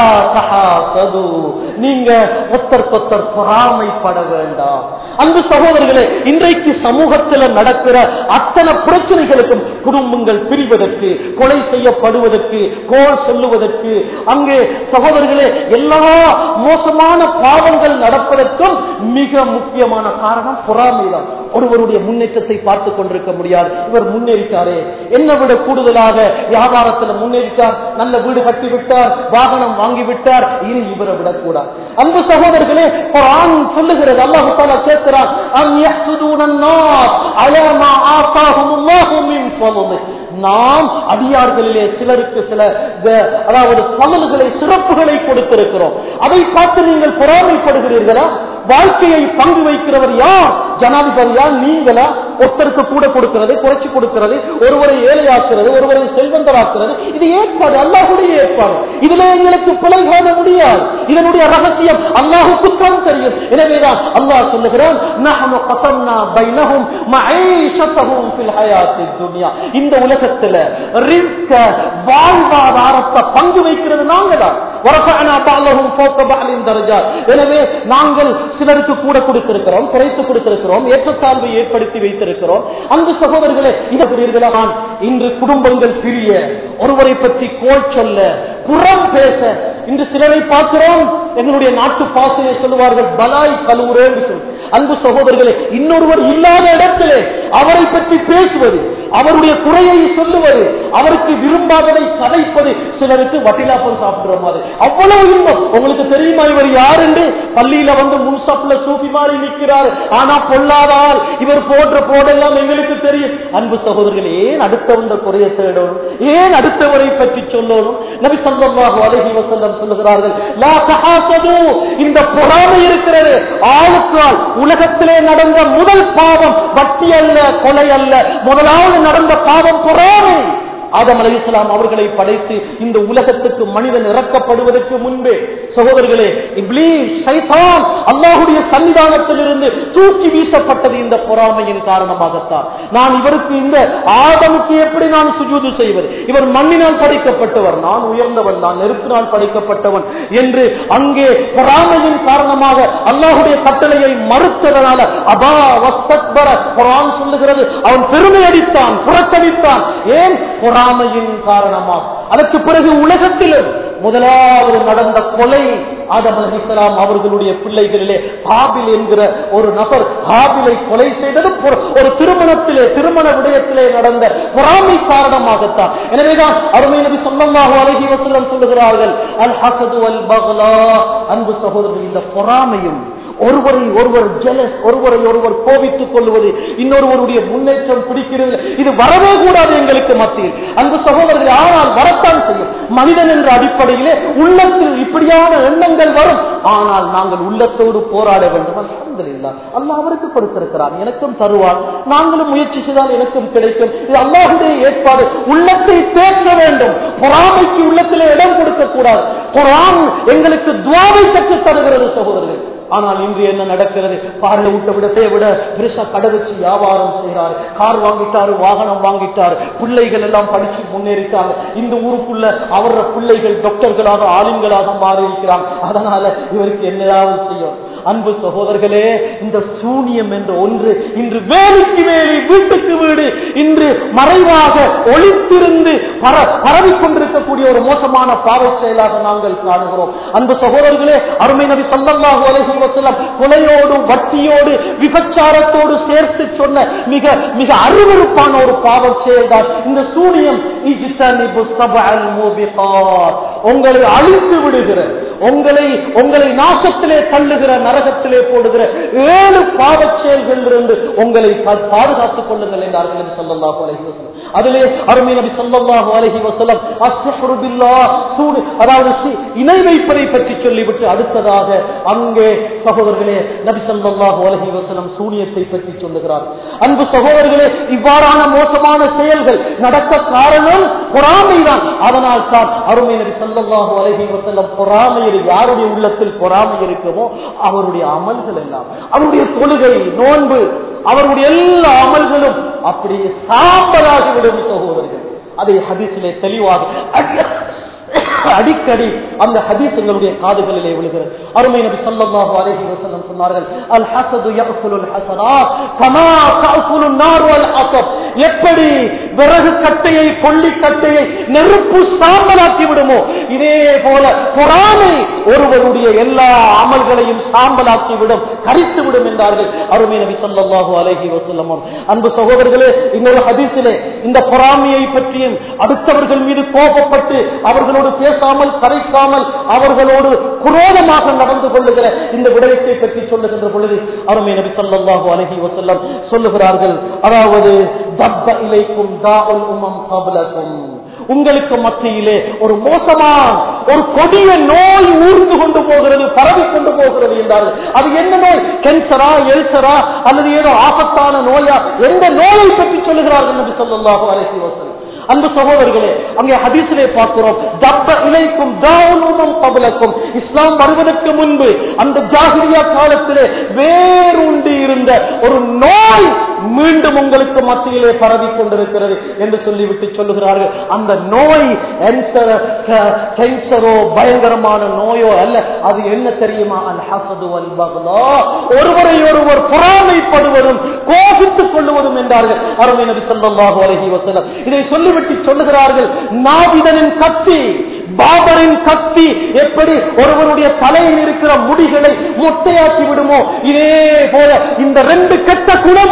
தஹாசது நீங்க ஒத்தற்கொத்தர் பொறாமைப்பட வேண்டாம் அன்பு சகோதரர்களே இன்றைக்கு சமூகத்தில் நடக்கிற அத்தனை பிரச்சனைகளுக்கும் குடும்பங்கள் பிரிவதற்கு கொலை செய்யப்படுவதற்கு கோல் சொல்லுவதற்கு அங்கே சகோதரர்களே எல்லா மோசமான பாவங்கள் நடப்பதற்கும் மிக முக்கியமான காரணம் பொறாமைதான் ஒருவருடைய முன்னேற்றத்தை பார்த்துக் கொண்டிருக்க முடியாது இவர் முன்னேறிட்டாரே என்ன விட கூடுதலாக வியாபாரத்தில் முன்னேறிட்டார் நல்ல வீடு கட்டி விட்டார் வாகனம் வாங்கி விட்டார் இனி இவரை விடக்கூடாது அன்பு சகோதரர்களே குர்ஆன் சொல்லுகிறது அல்லாஹ் தஆலா கேட்கிறான் அம் யஹ்சுதூன الناس على ما آتاهم الله من فضله நாம் அடியார்களிலே சிலருக்கு சில த- அதாவது பலன்களை சிறப்புகளை கொடுத்திருக்கிறோம் அதை பார்த்து நீங்கள் பொறாமைப்படுகிறீர்களா வாழ்க்கையை பங்கு வைக்கிறவர் யார் ஜனாதிபதியா நீங்களா ஒருத்தருக்கு கூட கொடுக்கிறது குறைச்சு கொடுக்கிறது ஒருவரை ஏழையாக்குறது ஒருவரை செல்வந்தராக்குறது இது ஏற்பாடு அல்லாஹுடைய ஏற்பாடு இதுல எங்களுக்கு பிழை காண முடியாது இதனுடைய ரகசியம் அல்லாஹுக்குத்தான் தெரியும் எனவேதான் அல்லாஹ் சொல்லுகிறான் நஹனு கஸம்னா பைனஹும் மஈஷத்தஹும் ஃபில் ஹயாத்தித் துன்யா இந்த உலகத்துல ரிஸ்க வாழ்வாதாரத்தை பங்கு வைக்கிறது நாங்க தான் வரஃபஅனா பஅலஹும் ஃபௌக பஅலின் தரஜாத் எனவே நாங்கள் சிலருக்கு கூட கொடுத்திருக்கிறோம் குறைத்து கொடுத்திருக்கிறோம் ஏற்றத்தாழ்வை ஏற்படுத்தி வைத்திருக்கிறோம் அன்பு சகோதரர்களே இதை புரியுர்களா நான் இன்று குடும்பங்கள் பிரிய ஒருவரை பற்றி கோல் சொல்ல புறம் பேச இன்று சிலரை பார்க்கிறோம் எங்களுடைய நாட்டு பாசையை சொல்லுவார்கள் பலாய் கலூரே என்று சொல்லி அன்பு சகோதரர்களே இன்னொருவர் இல்லாத இடத்திலே அவரை பற்றி பேசுவது அவருடைய குறையை சொல்லுவது அவருக்கு விரும்பாததை கதைப்பது சிலருக்கு வட்டிலாப்பம் சாப்பிடுற மாதிரி அவ்வளவு இன்பம் உங்களுக்கு தெரியுமா இவர் யார் என்று பள்ளியில வந்து முன்சப்ல சூஃபி மாதிரி நிற்கிறார் ஆனா பொல்லாதால் இவர் போன்ற போடெல்லாம் எங்களுக்கு தெரியும் அன்பு சகோதரர்கள் ஏன் அடுத்தவங்க குறைய தேடணும் ஏன் அடுத்தவரை பற்றி சொல்லணும் நபி ஸல்லல்லாஹு அலைஹி வஸல்லம் சொல்லுகிறார்கள் லா தஹாசது இந்த பொறாமை இருக்கிறது ஆளுக்கு ஆள் உலகத்திலே நடந்த முதல் பாவம் வட்டி அல்ல கொலை அல்ல முதலாவது நடந்த பாவம் பொறாமை ஆதம் அலைஹிஸ்ஸலாம் அவர்களை படைத்து இந்த உலகத்துக்கு மனிதன் இறக்கப்படுவதற்கு முன்பே சகோதரர்களே இப்லீஸ் ஷைத்தான் அல்லாஹ்வுடைய சன்னிதானத்திலிருந்து தூக்கி வீசப்பட்டது இந்த பொறாமையின் காரணமாகத்தான் நான் இவருக்கு இந்த ஆதமுக்கு எப்படி நான் சுஜூது செய்வது இவர் மண்ணினால் படைக்கப்பட்டவர் நான் உயர்ந்தவன் நான் நெருப்பினால் படைக்கப்பட்டவன் என்று அங்கே பொறாமையின் காரணமாக அல்லாஹ்வுடைய கட்டளையை மறுத்ததனால அபா வஸ்தக்பர குர்ஆன் சொல்லுகிறது அவன் பெருமை அடித்தான் புறக்கணித்தான் ஏன் பொறாமையின் காரணமாக அதற்கு பிறகு உலகத்திலும் முதலாவது நடந்த கொலை ஆதம் அலிஸ்லாம் அவர்களுடைய பிள்ளைகளிலே ஹாபில் என்கிற ஒரு நபர் ஹாபிலை கொலை செய்ததும் ஒரு- ஒரு திருமணத்திலே திருமண விடயத்திலே நடந்த பொறாமை காரணமாகத்தான் எனவேதான் அருமை நபி சொல்லல்லாஹு அலைஹி வஸல்லம் சொல்லுகிறார்கள் அல் ஹசது அல் பக்லா அன்பு சகோதரர்கள் இந்த பொறாமையும் ஒருவரை ஒருவர் ஜெலஸ் ஒருவரை ஒருவர் கோபித்துக் கொள்வது இன்னொருவருடைய முன்னேற்றம் பிடிக்கிறது இது வரவே கூடாது எங்களுக்கு மத்தியில் அன்பு சகோதரர்கள் ஆனால் வரத்தான் செய்யும் மனிதன் என்ற அடிப்படையிலே உள்ளத்தில் இப்படியான எண்ணங்கள் வரும் ஆனால் நாங்கள் உள்ளத்தோடு போராட வேண்டும் அல்ஹம்துலில்லாஹ் அல்லாஹ் அவருக்கு கொடுத்திருக்கிறார் எனக்கும் தருவார் நாங்களும் முயற்சி செய்தால் எனக்கும் கிடைக்கும் இது அல்லாஹுடைய ஏற்பாடு உள்ளத்தை தேற்ற வேண்டும் பொறாமைக்கு உள்ளத்திலே இடம் கொடுக்க கூடாது குரான் எங்களுக்கு துவாவை கற்றுத் தருகிறது சகோதரர்கள் ஆனால் இன்று என்ன நடக்கிறது பார்ல விட்ட விடத்தை விட பெருசா கடை வச்சு வியாபாரம் செய்யறாரு கார் வாங்கிட்டாரு வாகனம் வாங்கிட்டாரு பிள்ளைகள் எல்லாம் படிச்சு முன்னேறிட்டாங்க இந்த ஊருக்குள்ள அவர பிள்ளைகள் டாக்டர்களாக ஆளுங்களாக மாறி இருக்கிறாங்க அதனால இவருக்கு என்னதாவது செய்யும் அன்பு சகோதரர்களே இந்த சூனியம் என்ற ஒன்று இன்று வேலைக்கு வேலை வீட்டுக்கு வீடு இன்று மறைவாக ஒளித்திருந்து பர பரவிக் கொண்டிருக்கக்கூடிய ஒரு மோசமான பாவ செயலாக நாங்கள் காணுகிறோம் அன்பு சகோதரர்களே அருமை நபி சல்லல்லாஹு அலைஹி வஸல்லம் கொலையோடு வட்டியோடு விபச்சாரத்தோடு சேர்த்து சொன்ன மிக மிக அருவருப்பான ஒரு பாவ செயல்தான் இந்த சூனியம் இஜ்தனிபு சபஅல் மூபிகாத். உங்களை அழித்து விடுகிற உங்களை உங்களை நாசத்திலே தள்ளுகிற நரகத்திலே போடுகிற ஏழு பாவச் செயல்களிலிருந்து உங்களை பா- பாதுகாத்துக் கொள்ளுங்கள் என்றார்கள் நபி ஸல்லல்லாஹு அலைஹி வஸல்லம் அதிலே அருமை நபி ஸல்லல்லாஹு அலைஹி வஸல்லம் அஸ்ஹரு பில்லாஹ் சூடு அதாவது சி- இணை வைப்பதை பற்றி சொல்லிவிட்டு அடுத்ததாக அங்கே சகோதரர்களே நபி ஸல்லல்லாஹு அலைஹி வஸல்லம் சூனியத்தை பற்றி சொல்லுகிறார் அன்பு சகோதரர்களே இவ்வாறான மோசமான செயல்கள் நடக்க காரணம் பொறாமைதான் அதனால் தான் அருமை நபி ஸல்லல்லாஹு அலைஹி வஸல்லம் பொறாமையில் யாருடைய உள்ளத்தில் பொறாமை இருக்குமோ அவருடைய அமல்கள் எல்லாம் அவருடைய தொழுகை நோன்பு அவருடைய எல்லா அமல்களும் அப்படியே சாம்பலாகிவிடும் சகோதரர்கள் அதை ஹதீஸிலே தெளிவாக அடி- அடிக்கடி அந்த ஹதீஸ் எங்களுடைய காதுகளிலே விழுகிறது அருமை நபி ஸல்லல்லாஹு அலைஹி வஸல்லம் சொன்னார்கள் அல் ஹஸது யஅகுலுல் ஹஸனாத் கமா தஅகுலு நார் வல் அஸப் எப்படி விறகு கட்டையை கொள்ளி கட்டையை நெருப்பு சாம்பலாக்கி விடுமோ இதே போல பொறாமை ஒருவருடைய எல்லா அமல்களையும் சாம்பலாக்கி விடும் கரித்து விடும் என்றார்கள் அருமை நபி ஸல்லல்லாஹு அலைஹி வஸல்லம் அன்பு சகோதரர்களே இன்னொரு ஹதீஸிலே இந்த பொறாமையை பற்றியும் அடுத்தவர்கள் மீது கோபப்பட்டு அவர்களோடு பேசாமல் கரைக்காமல் அவர்களோடு குரோதமாக நடந்து கொள்ளுகிற இந்த விடயத்தை பற்றி சொல்லுகின்ற பொழுது அருமை நபி ஸல்லல்லாஹு அலைஹி வஸல்லம் சொல்லுகிறார்கள் அதாவது தப்ப இலைக்கும் தாஉல் உமம் கப்லக்கும் உங்களுக்கு மத்தியிலே ஒரு மோசமான ஒரு கொடிய நோய் ஊர்ந்து கொண்டு போகிறது பரவி கொண்டு போகிறது என்றார்கள் அது என்ன நோய் கேன்சரா எல்சரா அல்லது ஏதோ ஆபத்தான நோயா எந்த நோயை பற்றி சொல்லுகிறார்கள் என்று சொல்லல்லாஹு அலைஹி வஸல்லம் அன்பு சகோதரர்களே அங்கே ஹதீஸிலே பார்க்கிறோம் தப்ப இலைக்கும் தாவனும் கபலக்கும் இஸ்லாம் வருவதற்கு முன்பு அந்த ஜாகிரியா காலத்திலே வேரூண்டி இருந்த ஒரு நோய் மீண்டும் உங்களுக்கு மத்தியிலே பரவி கொண்டிருக்கிறது என்று சொல்லிவிட்டு சொல்லுகிறார்கள் அந்த நோய் கேன்சரோ பயங்கரமான நோயோ அல்ல அது என்ன தெரியுமா அல் ஹசது அல் பக்லா ஒருவரை ஒருவர் பொறாமைப்படுவதும் கோபித்துக் கொள்ளுவதும் என்றார்கள் அருமை நபி ஸல்லல்லாஹு அலைஹி வஸல்லம் இதை சொல்லிவிட்டு சொல்லுகிறார்கள் நாவிதனின் கத்தி பாபரின் கத்தி எப்படி ஒருவருடைய தலையில் இருக்கிற முடிகளை மொட்டையாக்கி விடுமோ இதே போல இந்த ரெண்டு கெட்ட குணமும்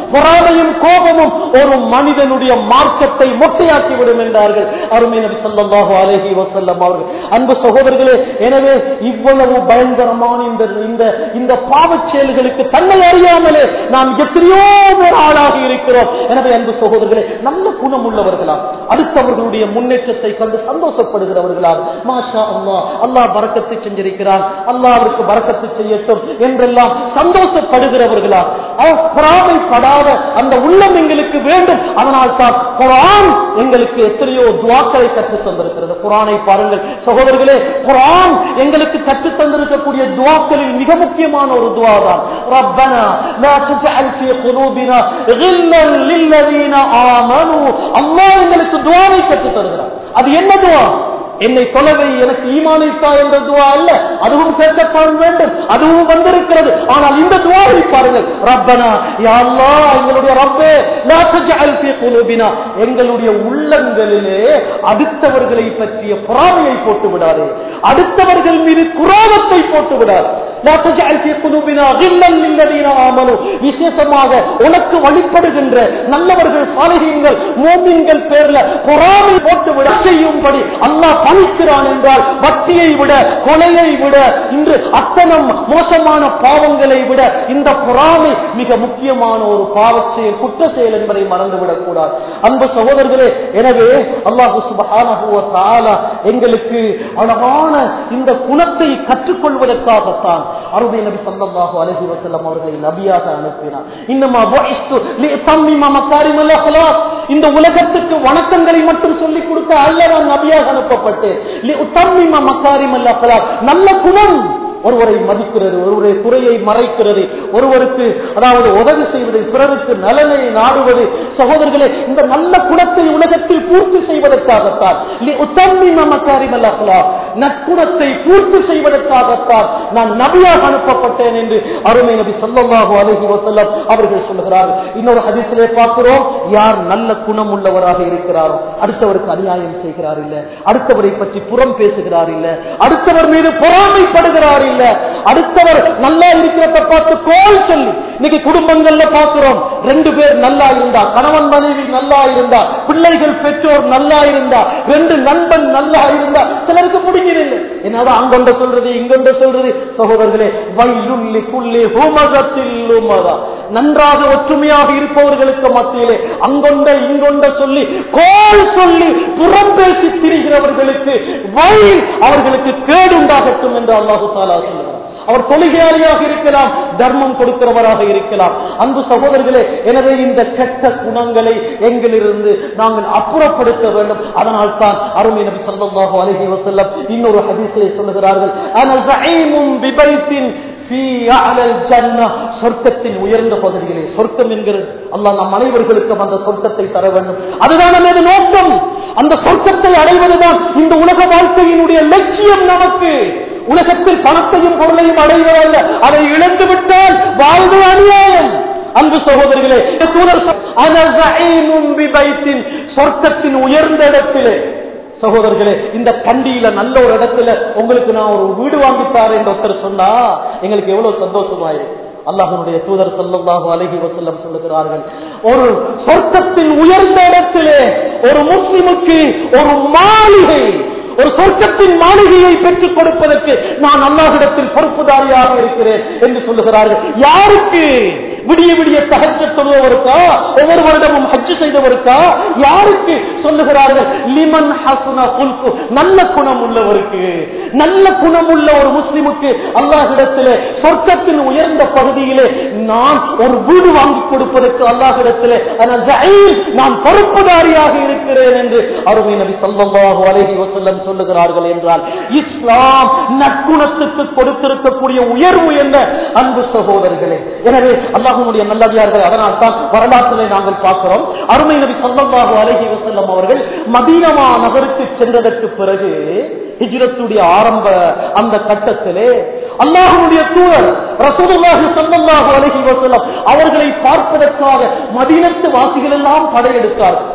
பொறாமையும் கோபமும் ஒரு மனிதனுடைய மார்க்கத்தை மொட்டையாக்கி விடும் என்றார்கள் அருமை நபி ஸல்லல்லாஹு அலைஹி வஸல்லம் அவர்கள் அன்பு சகோதரர்களே எனவே இவ்வளவு பயங்கரமான இந்த இந்த இந்த பாவச் செயல்களுக்கு தன்னை அறியாமலே நாம் எத்தனையோ பேர் ஆளாகி இருக்கிறோம் எனவே அன்பு சகோதரர்களே நல்ல குணம் உள்ளவர்களா அடுத்தவர்களுடைய முன்னேற்றத்தை கண்டு சந்தோஷப்படுகிறவர்களா மாஷா அல்லாஹ் அல்லாஹ் பரக்கத்தை செஞ்சிருக்கிறான் அல்லாஹ் அவருக்கு பரக்கத்தை செய்யட்டும் என்றெல்லாம் சந்தோஷப்படுகிறவர்களா அவர் பொறாமைப்படாத அந்த உள்ளம் எங்களுக்கு வேண்டும் அதனால் தான் குரான் எங்களுக்கு எத்தனையோ துவாக்களை கற்றுத் தந்திருக்கிறது குரானை பாருங்கள் சகோதரர்களே குரான் எங்களுக்கு கற்றுத் தந்திருக்கக்கூடிய துவாக்களில் மிக முக்கியமான ஒரு துவா தான் ரப்பனா லா தஜஅல் ஃபீ குலூபினா கில்லன் லில்லதீன ஆமனு அல்லாஹ் எங்களுக்கு துவாவை கற்றுத் தருகிறார் அது என்ன துவா என்னை தொலைவை எனக்கு ஈமானித்தா என்ற துவா அல்ல அதுவும் கேட்கத்தான் வேண்டும் அதுவும் வந்திருக்கிறது ஆனால் இந்த துவாவை பாருங்கள் ரப்பனா யா அல்லாஹ் எங்களுடைய ரப்பே லா தஜஅல் ஃபீ குலூபினா எங்களுடைய உள்ளங்களிலே அடுத்தவர்களை பற்றிய பொறாமையை போட்டு விடாதே அடுத்தவர்கள் மீது குரோதத்தை போட்டு விடாது லா தஜஅல் ஃபீ குலூபினா கில்லன் லில்லதீன ஆமனு விசேஷமாக உனக்கு வழிபடுகின்ற நல்லவர்கள் சாலிஹீன்கள் மூமின்கள் பேர்ல பொறாமை போட்டு விட செய்யும்படி அல்லாஹ் பணிக்கிறான் என்றால் வட்டியை விட கொலையை விட இன்று அத்தனம் மோசமான பாவங்களை விட இந்த பொறாமை மிக முக்கியமான ஒரு பாவச் செயல் குற்ற செயல் என்பதை மறந்துவிடக் கூடாது அன்பு சகோதரர்களே எனவே அல்லாஹு சுபஹானஹு வ தஆலா எங்களுக்கு அழகான இந்த குணத்தை கற்றுக்கொள்வதற்காகத்தான் அருமை நபி ஸல்லல்லாஹு அலைஹி வஸல்லம் அவர்களை நபியாக அனுப்பினார் இன்னமா புஇஸ்து லிதம்மிம மகாரிமல் அக்லாக் இந்த உலகத்துக்கு வணக்கங்களை மட்டும் சொல்லிக் கொடுக்க அல்ல நான் நபியாக அனுப்பப்பட்டேன் லிதம்மிம மகாரிமல் அக்லாக் நல்ல குணம் ஒருவரை மதிக்கிறது ஒருவரை குறையை மறைக்கிறது ஒருவருக்கு அதாவது உதவி செய்வது பிறருக்கு நலனை நாடுவது சகோதரர்களே இந்த நல்ல குணத்தை உலகத்தில் பூர்த்தி செய்வதற்காகத்தான் லி உத்தம்மிம மகாரிமல் அக்லாக் நற்குணத்தை பூர்த்தி செய்வதற்காகத்தான் நான் நபியாக அனுப்பப்பட்டேன் என்று அருமை நபி ஸல்லல்லாஹு அலைஹி வஸல்லம் அவர்கள் சொல்லுகிறார்கள் இன்னொரு ஹதீஸிலே பார்க்கிறோம் யார் நல்ல குணம் உள்ளவராக இருக்கிறாரோ அடுத்தவருக்கு அநியாயம் செய்கிறார் இல்ல அடுத்தவரை பற்றி புறம் பேசுகிறார் இல்ல அடுத்தவர் மீது பொறாமைப்படுகிறார் இல்ல அடுத்தவர் நல்லா இருக்கிறத பார்த்து கோல் சொல்லி இன்னைக்கு குடும்பங்கள்ல பார்க்கிறோம் ரெண்டு பேர் நல்லா இருந்தா கணவன் மனைவி நல்லா இருந்தா பிள்ளைகள் பெற்றோர் நல்லா இருந்தா ரெண்டு நண்பன் நல்லா இருந்தா சிலருக்கு பிடிக்கிறது என்னதான் அங்கொண்ட சொல்றது இங்கொண்ட சொல்றது சகோதரர்களே வல்லுள்ளி புள்ளி ஹோமகத்தில் ஹோமதா நன்றாக ஒற்றுமையாக இருப்பவர்களுக்கு மத்தியிலே அங்கொண்ட இங்கொண்ட சொல்லி கோல் சொல்லி புறம் பேசி திரிகிறவர்களுக்கு வழி அவர்களுக்கு கேடு உண்டாகட்டும் என்று அல்லாஹு தாலா சொல்லுகிறார் அவர் தொழுகையாளியாக இருக்கலாம் தர்மம் கொடுக்கிறவராக இருக்கலாம் அன்பு சகோதரர்களே எனவே இந்த கெட்ட குணங்களை எங்களிலிருந்து நாங்கள் அப்புறப்படுத்த வேண்டும் அதனால் தான் அருமை நபி ஸல்லல்லாஹு அலைஹி வஸல்லம் இன்னொரு ஹதீஸிலே சொல்லுகிறார்கள் அன ஸஈமும் பிபைத்தின் ஃபீ அலல் ஜன்னah சொர்க்கத்தின் உயர்ந்த பகுதியிலே சொர்க்கம் என்கிறது அல்லாஹ் நம் அனைவர்களுக்கும் அந்த சொர்க்கத்தை தர வேண்டும் அதுதான் நமது நோக்கம் அந்த சொர்க்கத்தை அடைவதுதான் இந்த உலக வாழ்க்கையினுடைய லட்சியம் நமக்கு உலகத்தில் பணத்தையும் பொருளையும் அடைவதல்ல அதை இழந்து விட்டால் வாழ்வு அநியாயம் அன்பு சகோதரிகளே தூதர் சொ- "அன ஸஈமும் பிபைத்தின் சொர்க்கத்தின் உயர்ந்த இடத்திலே சகோதரர்களே இந்த கண்டியில நல்ல ஒரு இடத்துல உங்களுக்கு நான் ஒரு வீடு வாங்கித்தார் என்று ஒருத்தர் சொன்னா எங்களுக்கு எவ்வளவு சந்தோஷமாயிருக்கு அல்லாஹனுடைய தூதர் ஸல்லல்லாஹு அலைஹி வஸல்லம் சொல்லுகிறார்கள் ஒரு சொர்க்கத்தின் உயர்ந்த இடத்திலே ஒரு முஸ்லிமுக்கு ஒரு மாளிகை ஒரு சொர்க்கத்தின் மாளிகையை பெற்றுக் கொடுப்பதற்கு நான் அல்லாஹிடத்தில் பொறுப்புதாரியாக இருக்கிறேன் என்று சொல்லுகிறார்கள் யாருக்கு விடிய விடிய தகச்ச தொழுவருக்கா ஒவ்வொரு வருடமும் ஹஜ்ஜு செய்தவருக்கா யாருக்கு சொல்லுகிறார்கள் லிமன் ஹசுன குல்கு நல்ல குணம் உள்ளவருக்கு நல்ல குணம் உள்ள ஒரு முஸ்லிமுக்கு அல்லாஹிடத்திலே சொர்க்கத்தின் உயர்ந்த பகுதியிலே நான் ஒரு வீடு வாங்கி கொடுப்பதற்கு அல்லாஹிடத்திலே ஆனால் ஜயீல், நான் பொறுப்புதாரியாக இருக்கிறேன் என்று அருமை நபி ஸல்லல்லாஹு அலைஹி வஸல்லம் சொல்லுகிறார்கள் என்றால் இஸ்லாம் நற்குணத்துக்கு கொடுத்திருக்கக்கூடிய உயர்வு என்ன அன்பு சகோதரர்களே எனவே அல்லாஹ்வுடைய நல்லடியார்கள் அதனால் தான் வரலாற்றிலே நாங்கள் பார்க்கிறோம் அருமை நபி ஸல்லல்லாஹு அலைஹி வஸல்லம் அவர்கள் மதீனமா நகருக்கு சென்றதற்கு பிறகு ஹிஜ்ரத்துடைய ஆரம்ப அந்த கட்டத்திலே அல்லாஹ்வுடைய தூதர் ரசூலுல்லாஹி ஸல்லல்லாஹு அலைஹி வஸல்லம் அவர்களை பார்ப்பதற்காக மதீனத்து வாசிகள் எல்லாம் படையெடுத்தார்கள்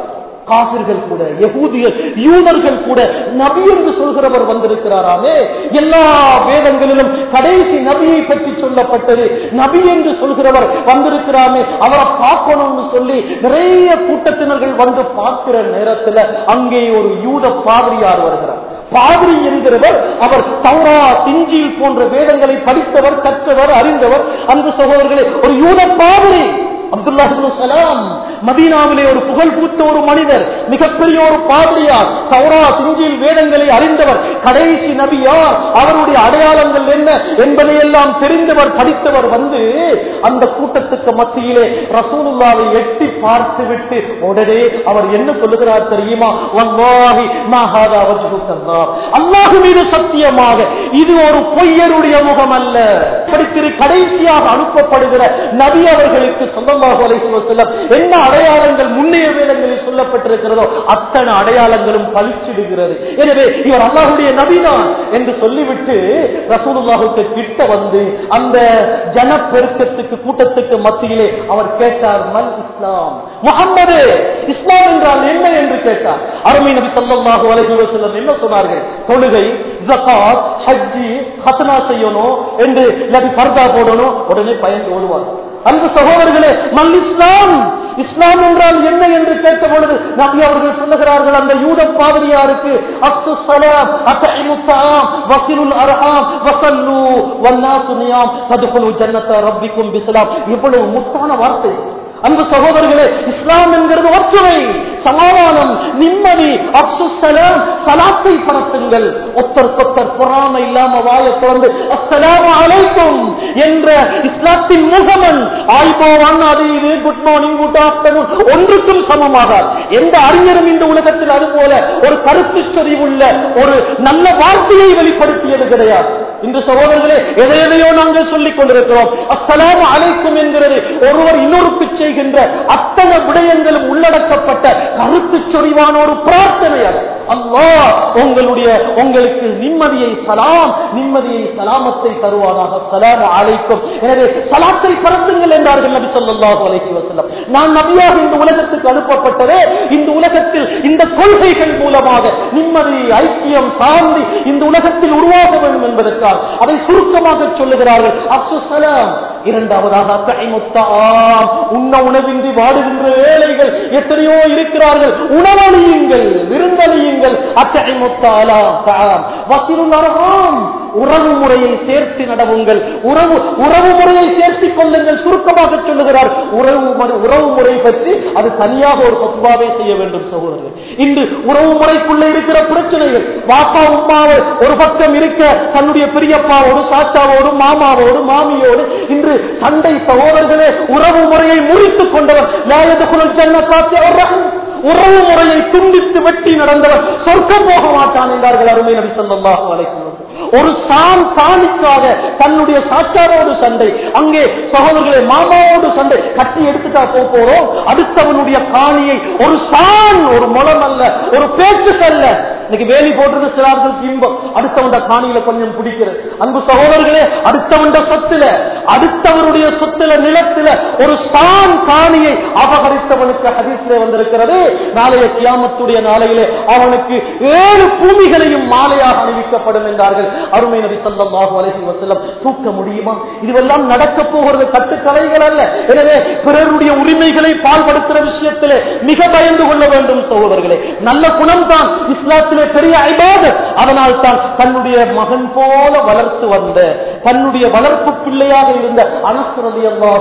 காபிர்கள் கூட யகூதியர் யூதர்கள் கூட நபி என்று சொல்கிறவர் வந்திருக்கிறாராமே எல்லா வேதங்களிலும் கடைசி நபியை பற்றி சொல்லப்பட்டது நபி என்று சொல்கிறவர் வந்திருக்கிறாமே அவரை பார்க்கணும்னு சொல்லி நிறைய கூட்டத்தினர்கள் வந்து பார்க்கிற நேரத்துல அங்கே ஒரு யூத பாதிரியார் வருகிறார் பாதிரி என்கிறவர் அவர் தௌரா திஞ்சில் போன்ற வேதங்களை படித்தவர் கற்றவர் அறிந்தவர் அந்த சகோதரர்களே ஒரு யூத பாதிரி அப்துல்லா சலாம் மதீனாவிலே ஒரு புகழ் பூத்த ஒரு மனிதர் மிகப்பெரிய ஒரு பாதிரியார் தௌரா திஞ்சில் வேதங்களை அறிந்தவர் கடைசி நபியார் அவருடைய அடையாளங்கள் என்ன என்பதை எல்லாம் தெரிந்தவர் படித்தவர் வந்து அந்த கூட்டத்துக்கு மத்தியிலே ரசூலுல்லாவை எட்டி பார்த்துவிட்டு உடனே அவர் என்ன சொல்லுகிறார் தெரியுமா வல்லாஹி மா ஹாதா வஜ்ஹுக்கல்லாஹ். அல்லாஹ் மீது சத்தியமாக இது ஒரு பொய்யருடைய முகம் அல்ல படித்திரு கடைசியாக அனுப்பப்படுகிற நபி அவர்களுக்கு சொல்லமாக செல்லம் என்ன அடையாளங்கள் முன்னைய வேதங்களில் சொல்லப்பட்டிருக்கிறதோ அத்தனை அடையாளங்களும் பளிச்சிடுகிறது எனவே இவர் அல்லாஹுடைய நபிதான் என்று சொல்லிவிட்டு ரசூலுல்லாஹுக்கு கிட்ட வந்து அந்த ஜனப்பெருக்கத்துக்கு கூட்டத்துக்கு மத்தியிலே அவர் கேட்டார் மல் இஸ்லாம் முகம்மது இஸ்லாம் என்றால் என்ன என்று கேட்டார் அருமை நபி ஸல்லல்லாஹு அலைஹி வஸல்லம் என்ன சொன்னார்கள் தொழுகை ஜகாத் ஹஜ்ஜி ஹத்னா செய்யணும் என்று இல்லாட்டி ஃபர்தா போடணும் உடனே பயந்து ஓடுவார் அந்த சகோதரர்களே மல் இஸ்லாம் இஸ்லாம் என்றால் என்ன என்று கேட்ட பொழுது நபி அவர்கள் சொல்லுகிறார்கள் அந்த யூத பாதிரியாருக்கு அப்சு சலாம் அத்தஇமு தஆம் வஸிலுல் அர்ஹாம் வஸல்லு வன்னாசு நியாம் ததுகுலு ஜன்னத ரப்பிக்கும் பிஸ்லாம் இவ்வளவு முத்தான வார்த்தை அன்பு சகோதரர்களே இஸ்லாம் என்கிறது ஒற்றுமை சமாதானம் நிம்மதி அப்சுசலாம் சலாத்தை பரத்துங்கள் ஒத்தர் கொத்தர் பொறாமை இல்லாம வாய திறந்து அஸ்ஸலாமு அலைக்கும் என்ற இஸ்லாத்தின் முகமன் ஆய்போவான் அது இது குட் மார்னிங் குட் ஆஃப்டர்நூன் ஒன்றுக்கும் சமமாக எந்த அறிஞரும் இந்த உலகத்தில் அது போல ஒரு கருத்து உள்ள ஒரு நல்ல வார்த்தையை வெளிப்படுத்தியது கிடையாது இந்த சகோதரர்களே எதை எதையோ நாங்கள் சொல்லிக் கொண்டிருக்கிறோம் அஸ்ஸலாமு அலைக்கும் என்கிறது ஒருவர் இன்னொருக்கு செய்கின்ற அத்தனை விடயங்களும் உள்ளடக்கப்பட்ட கருத்து சொறிவான ஒரு பிரார்த்தனை அது அல்லாஹ் உங்களுடைய உங்களுக்கு நிம்மதியை சலாம் நிம்மதியை சலாமத்தை தருவானாக சலாம் அழைக்கும் எனவே சலாத்தை பரத்துங்கள் என்றார்கள் நபி ஸல்லல்லாஹு அலைஹி வஸல்லம் நான் நபியாக இந்த உலகத்துக்கு அனுப்பப்பட்டதே இந்த உலகத்தில் இந்த கொள்கைகள் மூலமாக நிம்மதி ஐக்கியம் சாந்தி இந்த உலகத்தில் உருவாக வேண்டும் என்பதற்காக அதை சுருக்கமாக சொல்லுகிறார்கள் அப்சு சலாம் இரண்டாவதாக அத்தகைமுத்தாம் உண்ண உணவின்றி வாடுகின்ற வேலைகள் எத்தனையோ இருக்கிறார்கள் உணவழியுங்கள் விருந்தழியுங்கள் அத்தகைமுத்தாலாம் வசிலும் அரகாம் உறவு முறையை சேர்த்து நடவுங்கள் உறவு உறவு முறையை சேர்த்துக் கொள்ளுங்கள் சுருக்கமாக சொல்லுகிறார் உறவு முறை- உறவு முறை பற்றி அது தனியாக ஒரு பத்வாவை செய்ய வேண்டும் சகோதரர்கள் இன்று உறவு முறைக்குள்ள இருக்கிற பிரச்சனைகள் வாப்பா உமாவை ஒரு பக்கம் இருக்க தன்னுடைய பெரியப்பாவோடு சாச்சாவோடு மாமாவோடு மாமியோடு இன்று சண்டை சகோதரர்களே உறவு முறையை முறித்துக் கொண்டவர் லாயது குரல் ஜன்ன காத்து அவர் உறவு முறையை துண்டித்து வெட்டி நடந்தவர் சொர்க்கம் போக மாட்டான் என்றார்கள் அருமை நபி ஸல்லல்லாஹு அலைஹி வஸல்லம் ஒரு சான் தானிக்காக தன்னுடைய சாச்சாரோடு சண்டை அங்கே சகோதரர்களை மாமாவோடு சண்டை கட்டி எடுத்துட்டா போக போறோம் அடுத்தவனுடைய காணியை ஒரு சான் ஒரு முலம் அல்ல ஒரு பேச்சுக்கு அல்ல இன்னைக்கு வேலி போட்டுறது சிலார்களுக்கு இன்பம் அடுத்தவண்ட காணியில கொஞ்சம் பிடிக்கிறது அன்பு சகோதரர்களே அடுத்தவண்ட சொத்துல அடுத்தவருடைய சொத்துல நிலத்துல ஒரு சான் காணியை அபகரித்தவனுக்கு ஹதீஸ்ல வந்திருக்கிறது நாளைய கியாமத்துடைய நாளையிலே அவனுக்கு ஏழு பூமிகளையும் மாலையாக அணிவிக்கப்படும் என்றார்கள் அருமை நபி ஸல்லல்லாஹு அலைஹி வஸல்லம் தூக்க முடியுமா இதுவெல்லாம் நடக்க போகிறது கட்டுக்கலைகள் அல்ல எனவே பிறருடைய உரிமைகளை பால்படுத்துகிற விஷயத்திலே மிக பயந்து கொள்ள வேண்டும் சகோதரர்களே நல்ல குணம் தான் இஸ்லாத்திலே பெரிய ஐபாதத் அதனால் தான் தன்னுடைய மகன் போல வளர்த்து வந்த தன்னுடைய வளர்ப்பு பிள்ளையாக இருந்த அனஸ்ரதி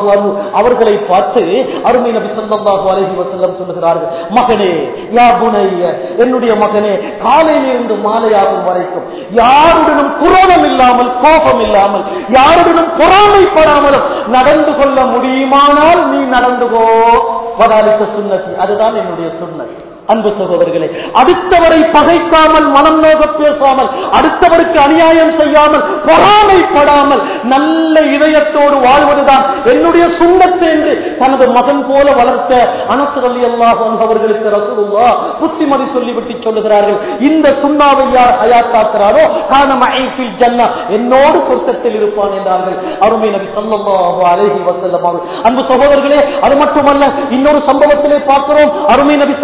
அவர்களை பார்த்து அருமை நபி ஸல்லல்லாஹு அலைஹி வஸல்லம் சொல்லுகிறார்கள் மகனே யா புனைய என்னுடைய மகனே காலையிலிருந்து மாலையாகும் வரைக்கும் யாருடனும் குரோதம் இல்லாமல் கோபம் இல்லாமல் யாருடனும் பொறாமைப்படாமலும் நடந்து கொள்ள முடியுமானால் நீ நடந்து போ வதாலித்த சுன்னதி அதுதான் என்னுடைய சுன்னதி அன்பு சகோதரர்களே அடுத்தவரை பகைக்காமல் மனம் நோக பேசாமல் அடுத்தவருக்கு அநியாயம் செய்யாமல் பொறாமைப்படாமல் நல்ல இதயத்தோடு வாழ்வதுதான் என்னுடைய சுண்ணத்து என்று தனது மகன் போல வளர்த்த அனசரலி அல்லாஹ் அவர்களுக்கு ரசூலுல்லா புத்திமதி சொல்லிவிட்டு சொல்லுகிறார்கள் இந்த சுண்ணாவை யார் ஹயாத்தாக்குறாரோ காணம் ஐஃபில் ஜன்னா என்னோடு சொர்க்கத்தில் இருப்பான் என்றார்கள் அருமை நபி ஸல்லல்லாஹு அலைஹி வஸல்லம் அவர்கள் அன்பு சகோதரர்களே அது மட்டுமல்ல இன்னொரு சம்பவத்திலே பார்க்கிறோம் அருமை நபி ஸல்லல்லாஹு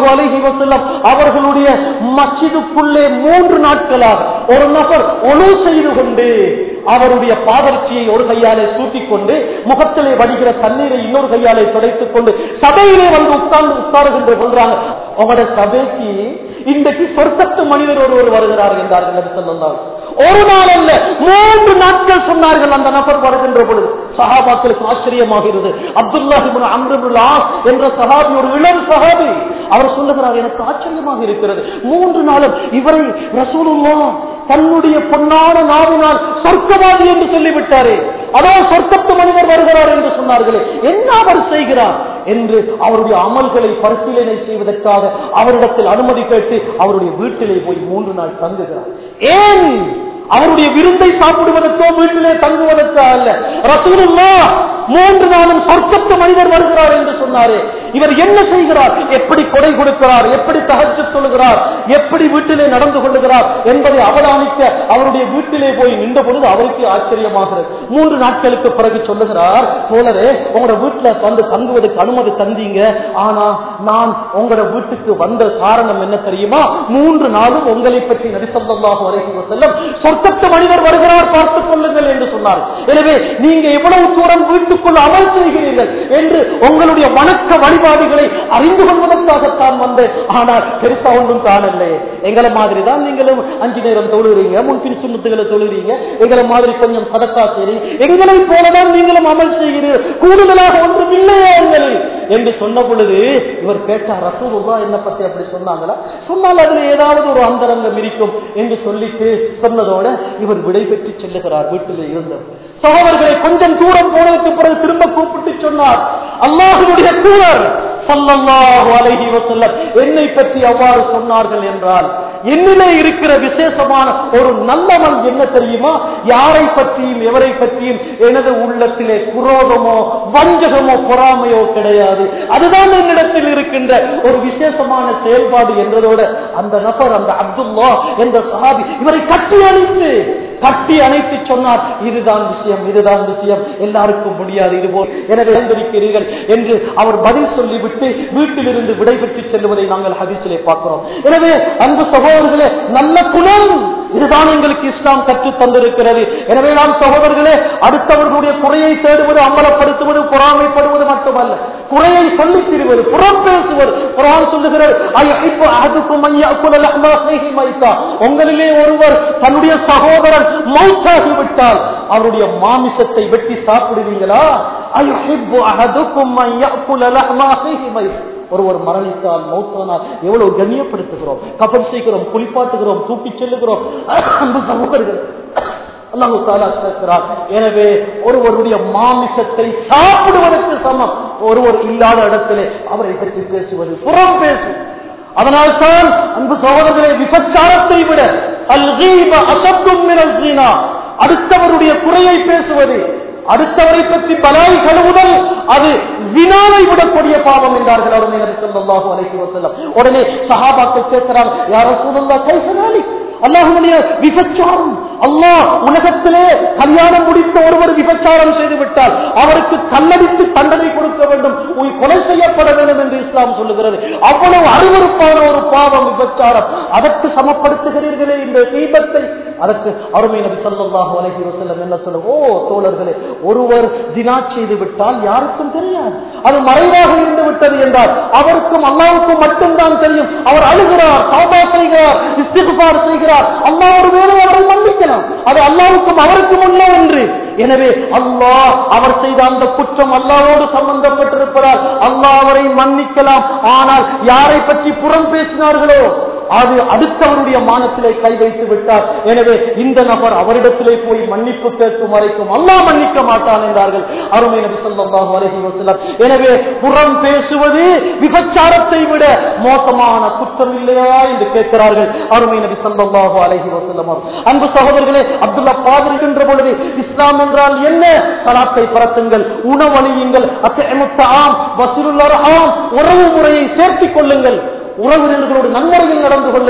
ஸல்லல்லாஹு அலைஹி வஸல்லம் அவர்களுடைய மஸ்ஜிதுக்குள்ளே மூன்று நாட்களாக ஒரு நபர் ஒழு செய்து கொண்டு அவருடைய பாதர்ச்சியை ஒரு கையாலே தூக்கிக் கொண்டு முகத்திலே வடிகிற தண்ணீரை இன்னொரு கையாலே துடைத்துக் கொண்டு சபையிலே வந்து உட்கார்ந்து உட்காருகின்ற சொல்றாங்க உங்களோட சபைக்கு இன்றைக்கு சொர்க்கத்து மனிதர் ஒருவர் வருகிறார் என்றார்கள் நபி ஸல்லல்லாஹு அலைஹி வஸல்லம். ஒரு நாள் அல்ல மூன்று நாட்கள் சொன்னார்கள் அந்த நபர் வருகின்ற பொழுது சஹாபாக்களுக்கு ஆச்சரியமாகிறது அப்துல்லாஹிபின் அம்ருல் ஆஸ் என்ற சஹாபி ஒரு இளம் சஹாபி அவர் சொல்லுகிறார் எனக்கு ஆச்சரியமாக இருக்கிறது மூன்று நாளும் இவரை ரசூலுல்லா தன்னுடைய பொன்னான நாவினால் சொர்க்கவாதி என்று சொல்லிவிட்டாரே அதாவது சொர்க்கத்து மனிதர் வருகிறார் என்று சொன்னார்களே என்ன அவர் செய்கிறார் என்று அவருடைய அமல்களை பரிசீலனை செய்வதற்காக அவரிடத்தில் அனுமதி கேட்டு அவருடைய வீட்டிலே போய் மூன்று நாள் தங்குகிறார் ஏன் அவருடைய விருந்தை சாப்பிடுவதற்கோ வீட்டிலே தங்குவதற்கோ அல்ல ரசூலுல்லா மூன்று நாளும் சொர்க்கத்து மனிதர் வருகிறார் என்று சொன்னாரே இவர் என்ன செய்கிறார் எப்படி கொடை கொடுக்கிறார் எப்படி தகச்சு சொல்லுகிறார் எப்படி வீட்டிலே நடந்து கொள்ளுகிறார் என்பதை அவதானிக்க அவருடைய வீட்டிலே போய் நின்ற பொழுது அவருக்கு ஆச்சரியமாகிறது மூன்று நாட்களுக்கு பிறகு சொல்லுகிறார் தோழரே உங்களோட வீட்டுல வந்து தங்குவதற்கு அனுமதி தந்தீங்க ஆனா நான் உங்களோட வீட்டுக்கு வந்த காரணம் என்ன தெரியுமா மூன்று நாளும் உங்களை பற்றி நரிசல்லாக வரைக்கும் செல்லும் சொர்க்கத்து மனிதர் வருகிறார் பார்த்துக் கொள்ளுங்கள் என்று சொன்னார் எனவே நீங்க எவ்வளவு தூரம் வீட்டுக்குள் அமல் செய்கிறீர்கள் என்று உங்களுடைய வணக்க வழிபாடுகளை அறிந்து கொள்வதற்காகத்தான் வந்தேன் ஆனால் பெருசா ஒன்றும் காணவில்லை எங்களை மாதிரி தான் நீங்களும் அஞ்சு நேரம் தொழுகிறீங்க முன்பின் சுண்ணத்துகளை தொழுகிறீங்க எங்களை மாதிரி கொஞ்சம் சதக்கா செய்றீங்க எங்களை போலதான் நீங்களும் அமல் செய்கிறீர்கள் கூடுதலாக ஒன்றும் இல்லையா உங்களில் என்று சொன்ன பொழுது இவர் கேட்டார் ரசூலுல்லா என்ன பத்தி அப்படி சொன்னாங்களா சொன்னால் அதுல ஏதாவது ஒரு அந்தரங்கம் இருக்கும் என்று சொல்லிட்டு சொன்னதோட இவர் விடை பெற்று செல்லுகிறார் வீட்டில் இருந்தவர் சகோதரர்களை கொஞ்சம் தூரம் போனதுக்கு பிறகு திரும்ப கூப்பிட்டு சொன்னார் அல்லாஹுடைய தூதர் ஸல்லல்லாஹு அலைஹி வஸல்லம் என்னை பற்றி அவ்வாறு சொன்னார்கள் என்றால் என்னிலே இருக்கிற விசேஷமான ஒரு நல்லவன் என்ன தெரியுமா யாரை பற்றியும் எவரை பற்றியும் எனது உள்ளத்திலே குரோதமோ வஞ்சகமோ பொறாமையோ கிடையாது அதுதான் என்னிடத்தில் இருக்கின்ற ஒரு விசேஷமான செயல்பாடு என்றதோட அந்த நபர் அந்த அப்துல்லா என்ற சஹாபி இவரை கட்டி அணைத்து கட்டி அணைத்து சொன்னார் இதுதான் விஷயம் இதுதான் விஷயம் எல்லாருக்கும் முடியாது இதுபோல் எனவே எழுந்திருக்கிறீர்கள் என்று அவர் பதில் சொல்லிவிட்டு வீட்டிலிருந்து விடைபெற்று செல்வதை நாங்கள் ஹதீஸிலே பார்க்கிறோம் எனவே அன்பு சகோதரர்களே நல்ல குணம் இதுதான் எங்களுக்கு இஸ்லாம் கற்றுத் தந்திருக்கிறது எனவே நாம் சகோதரர்களே அடுத்தவர்களுடைய குறையை தேடுவது அம்பலப்படுத்துவது பொறாமைப்படுவது மட்டுமல்ல குறையை சொல்லித் தருவது புறம் பேசுவது குரான் சொல்லுகிறது "அய்ஹிப்பு அஹதுக்கும் அன் யஅகுல லஹ்ம அஹீஹி மைத்தா." உங்களிலே ஒருவர் தன்னுடைய சகோதரன் மௌத்தாகிவிட்டால் அவருடைய மாமிசத்தை வெட்டி சாப்பிடுவீங்களா அய்ஹிப்பு அஹதுக்கும் அன் யஅகுல லஹ்ம அஹீஹி மைத்தா ஒருவர் மரணித்தால் மௌத்தானால் எவ்வளவு கண்ணியப்படுத்துகிறோம் கபல் செய்கிறோம் குளிப்பாட்டுகிறோம் தூக்கிச் செல்லுகிறோம் அன்பு சகோதரர்கள் அல்லாஹு தாலா கேட்கிறார் எனவே ஒருவருடைய மாமிசத்தை சாப்பிடுவதற்கு சமம் ஒருவர் இல்லாத இடத்திலே அவரை பற்றி பேசுவது புறம் பேசும் அதனால் தான் அன்பு சகோதரர்களை விபச்சாரத்தை விட அல் அசத்தும் மினல் ஜீனா அடுத்தவருடைய குறையை பேசுவது அடுத்தவரை பற்றி பலாய் கழுவுதல் அது வினாவை விடக்கூடிய பாவம் என்றார்கள் அருமை நபி ஸல்லல்லாஹு அலைஹி வஸல்லம் உடனே சஹாபாக்கள் கேட்கிறாங்க யார் ரசூலுல்லாஹ் கைஃப ذلك அல்லாஹ்வுடைய விபச்சாரம் அல்லாஹ் உலகத்திலே கல்யாணம் முடித்த ஒருவர் விபச்சாரம் செய்து விட்டால் அவருக்கு கல்லடித்து தண்டனை கொடுக்க வேண்டும் உய் கொலை செய்யப்பட வேண்டும் என்று இஸ்லாம் சொல்லுகிறது அவ்வளவு அருவருப்பான ஒரு பாவம் விபச்சாரம் அதற்கு சமப்படுத்துகிறீர்களே இந்த தீபத்தை அதற்கு அருமை நபி ஸல்லல்லாஹு அலைஹி வஸல்லம் என்ன சொல்ல ஓ தோழர்களே ஒருவர் தினா செய்து விட்டால் யாருக்கும் தெரியாது அது மறைவாக இருந்து விட்டது என்றால் அவருக்கும் அல்லாவுக்கும் மட்டும்தான் தெரியும் அவர் அழுகிறார் தௌபா செய்கிறார் இஸ்திக்பார் செய்கிறார் அல்லாஹ் ஒருவேளை அவரை மன்னிக்கலாம் அது அல்லாவுக்கும் அவருக்கும் உள்ள ஒன்று எனவே அல்லாஹ் அவர் செய்த அந்த குற்றம் அல்லாவோடு சம்பந்தப்பட்டிருப்பதால் அல்லாஹ் அவரை மன்னிக்கலாம் ஆனால் யாரை பற்றி புறம் பேசினார்களோ அது அடுத்தவருடைய மானத்திலே கை வைத்து விட்டார் எனவே இந்த நபர் அவரிடத்திலே போய் மன்னிப்பு கேட்கும் வரைக்கும் அல்லாஹ் மன்னிக்க மாட்டான் என்றார்கள் அருமை நபி ஸல்லல்லாஹு அலைஹி வஸல்லம் எனவே புறம் பேசுவது விபச்சாரத்தை விட மோசமான குற்றம் இல்லையா என்று கேட்கிறார்கள் அருமை நபி ஸல்லல்லாஹு அலைஹி வஸல்லம் அவர்கள். அன்பு சகோதரர்களே அப்துல்லா பாதிருக்கின்ற பொழுது இஸ்லாம் என்றால் என்ன சலாத்தை பரத்துங்கள் உணவழியுங்கள் வசூல் உறவு முறையை சேர்த்துக் கொள்ளுங்கள் உறவினர்களோடு நன்முறையில் நடந்து கொள்ளுங்கள்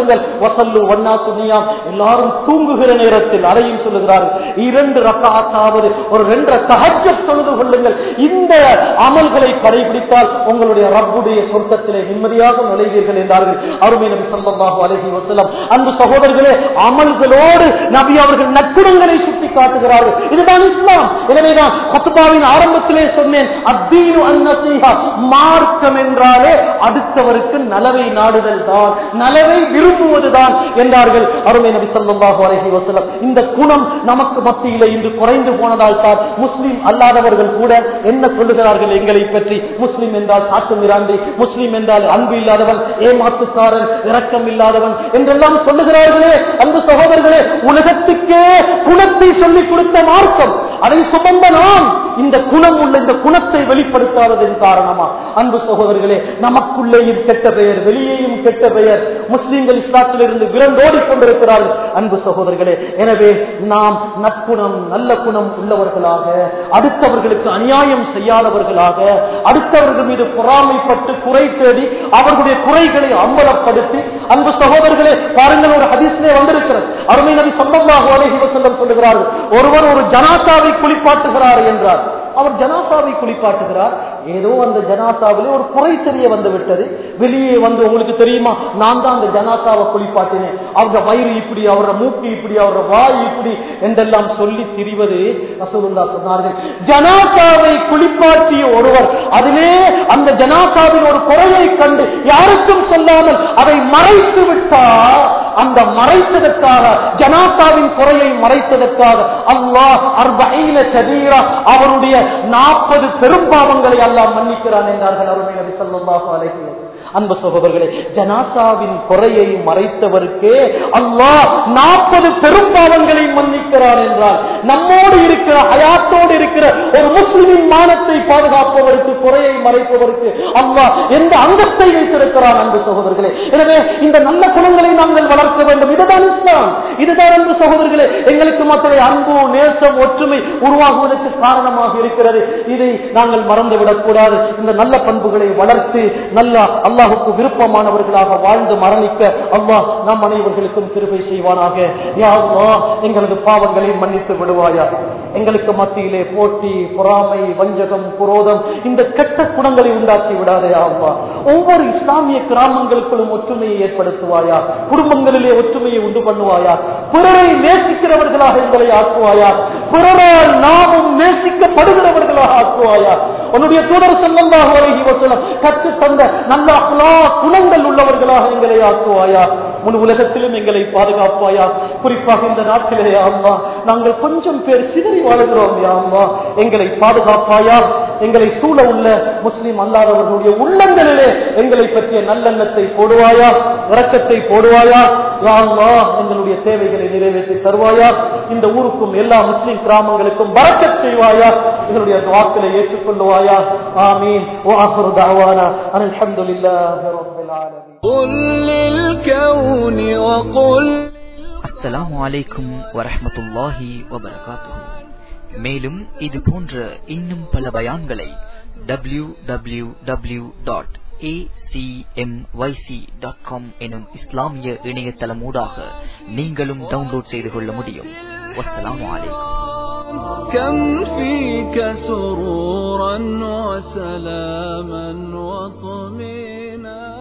கொள்ளுங்கள் வசல்லு வண்ணா துணியாம் எல்லாரும் தூங்குகிற நேரத்தில் அதையும் சொல்லுகிறார்கள் இரண்டு ரக்காத்தாவது ஒரு ரெண்டு தகஜத் தொழுது கொள்ளுங்கள் இந்த அமல்களை கடைபிடித்தால் உங்களுடைய ரப்புடைய சொர்க்கத்திலே நிம்மதியாக நுழைவீர்கள் என்றார்கள் அருமை நபி ஸல்லல்லாஹு அலைஹி வஸல்லம் அன்பு சகோதரர்களே அமல்களோடு நபி அவர்கள் நற்குணங்களை சுட்டி காட்டுகிறார்கள் இதுதான் இஸ்லாம் எனவேதான் குத்பாவின் ஆரம்பத்திலே சொன்னேன் அத்தீனு அந்நசீஹா மார்க்கம் என்றாலே அடுத்தவருக்கு நலவை நாடுதல் தான் நலவை விரும்புவதுதான் என்றார்கள் அருமை நபி ஸல்லல்லாஹு அலைஹி வஸல்லம் இந்த குணம் நமக்கு மத்தியிலே இன்று குறைந்து போனதால் தான் முஸ்லிம் அல்லாதவர்கள் கூட என்ன சொல்லுகிறார்கள் எங்களை பற்றி முஸ்லிம் என்றால் காட்டு மிராண்டி முஸ்லிம் என்றால் அன்பு இல்லாதவன் ஏமாத்துக்காரன் இரக்கம் இல்லாதவன் என்றெல்லாம் சொல்லுகிறார்களே அன்பு சகோதரர்களே உலகத்துக்கே குணத்தை சொல்லிக் கொடுத்த மார்க்கம் அதை சுமந்த நாம் இந்த குணம் உள்ள இந்த குணத்தை வெளிப்படுத்தாததன் காரணமா அன்பு சகோதரர்களே நமக்குள்ளேயும் கெட்ட பெயர் வெளியேயும் கெட்ட பெயர் முஸ்லிம்கள் இஸ்லாத்திலிருந்து விரண்டோடி கொண்டிருக்கிறார்கள் அன்பு சகோதரர்களே எனவே நாம் நற்குணம் நல்ல குணம் உள்ளவர்களாக அடுத்தவர்களுக்கு அநியாயம் செய்யாதவர்களாக அடுத்தவர்கள் மீது பொறாமைப்பட்டு குறை தேடி அவர்களுடைய குறைகளை அம்பலப்படுத்தி அன்பு சகோதரர்களே பாருங்கள் ஒரு ஹதீஸ்லே வந்திருக்கிறது அருமை நபி சம்பந்தமாக அலைஹி வஸல்லம் சொல்லுகிறார்கள் ஒருவர் ஒரு ஜனாசாவை குளிப்பாட்டுகிறார் என்றார் அவர் ஜனாசாவை குளிப்பாட்டுகிறார் ஏதோ அந்த ஜனாசாவிலே ஒரு குறை தெரிய வந்து விட்டது வெளியே வந்து உங்களுக்கு தெரியுமா நான் தான் அந்த ஜனாசாவை குளிப்பாட்டினேன் அவங்க வயிறு இப்படி அவரோட மூக்கு இப்படி அவரோட வாய் இப்படி என்றெல்லாம் சொல்லி திரிவது ரசூலுல்லா சொன்னார்கள் ஜனாசாவை குளிப்பாட்டிய ஒருவர் அதிலே அந்த ஜனாசாவின் ஒரு குறையை கண்டு யாருக்கும் சொல்லாமல் அதை மறைத்து விட்டார் அந்த மறைத்ததற்காக ஜனாசாவின் குறையை மறைத்ததற்காக அல்லாஹ் அர்பைன சதீரா அவருடைய நாற்பது பெரும்பாவங்களை அல்லாஹ் மன்னிக்கிறான் என்றார்கள் அருமை நபி ஸல்லல்லாஹு அலைஹி வஸல்லம். அன்பு சகோதரர்களே ஜனாசாவின் குறையை மறைத்தவருக்கே அல்லாஹ் நாற்பது பெரும்பாவங்களை மன்னிக்கிறார் என்றால் நம்மோடு இருக்கிற ஹயாத்தோடு இருக்கிற ஒரு முஸ்லிமின் மானத்தை பாதுகாப்பவருக்கு குறையை மறைப்பவருக்கு அல்லாஹ் எந்த அந்தஸ்தை வைத்திருக்கிறார் அன்பு சகோதரர்களே எனவே இந்த நல்ல குணங்களை நாங்கள் வளர்க்க வேண்டும் இதுதான் இஸ்லாம் இதுதான் அன்பு சகோதரர்களே எங்களுக்கு மக்களை அன்பு நேசம் ஒற்றுமை உருவாகுவதற்கு காரணமாக இருக்கிறது இதை நாங்கள் மறந்துவிடக் கூடாது இந்த நல்ல பண்புகளை வளர்த்து நல்ல அல்லாஹுக்கு விருப்பமானவர்களாக வாழ்ந்து மரணிக்க அல்லாஹ் நம் அனைவர்களுக்கும் கிருபை செய்வானாக யா அல்லாஹ் எங்களது பாவங்களை மன்னித்து விடுவாயா எங்களுக்கு மத்தியிலே போட்டி பொறாமை வஞ்சகம் குரோதம் இந்த கெட்ட குணங்களை உண்டாக்கி விடாதே அவ்வா ஒவ்வொரு இஸ்லாமிய கிராமங்களுக்குள்ளும் ஒற்றுமையை ஏற்படுத்துவாயா குடும்பங்களிலே ஒற்றுமையை உண்டு பண்ணுவாயா பிறரை நேசிக்கிறவர்களாக எங்களை ஆக்குவாயா பிறரால் நாமும் நேசிக்கப்படுகிறவர்களாக ஆக்குவாயா உன்னுடைய தூதர் செல்லந்தாக வரைகி வசலம் கற்று தந்த நல்ல அஹ்லா குணங்கள் உள்ளவர்களாக எங்களை ஆக்குவாயா முழு உலகத்திலும் எங்களை பாதுகாப்பாயா குறிப்பாக இந்த நாட்டிலே அம்மா நாங்கள் கொஞ்சம் பேர் சிதறி வாழ்கிறோம் யா அம்மா எங்களை பாதுகாப்பாயா எங்களை சூழ உள்ள முஸ்லிம் அல்லாதவர்களுடைய உள்ளங்களிலே எங்களை பற்றிய நல்லெண்ணத்தை போடுவாயா இரக்கத்தை போடுவாயா யா அல்லாஹ் எங்களுடைய தேவைகளை நிறைவேற்றி தருவாயா இந்த ஊருக்கும் எல்லா முஸ்லிம் கிராமங்களுக்கும் பறக்கச் செய்வாயா எங்களுடைய வாக்களை ஏற்றுக்கொள்வாயா ஆமீன் وآخر دعوانا أن الحمد لله رب العالمين قل للكون وقل அஸ்ஸலாமு அலைக்கும் வரஹ்மத்துல்லாஹி வபரகாத்துஹு மேலும் இது போன்ற இன்னும் பல பயான்களை டபிள்யூ டபிள்யூ டபிள்யூ டாட் எனும் இஸ்லாமிய இணையதளமூடாக நீங்களும் டவுன்லோட் செய்து கொள்ள முடியும் வஸ்ஸலாமு அலைக்கும் كم فيك سرورا وسلاما وطمينا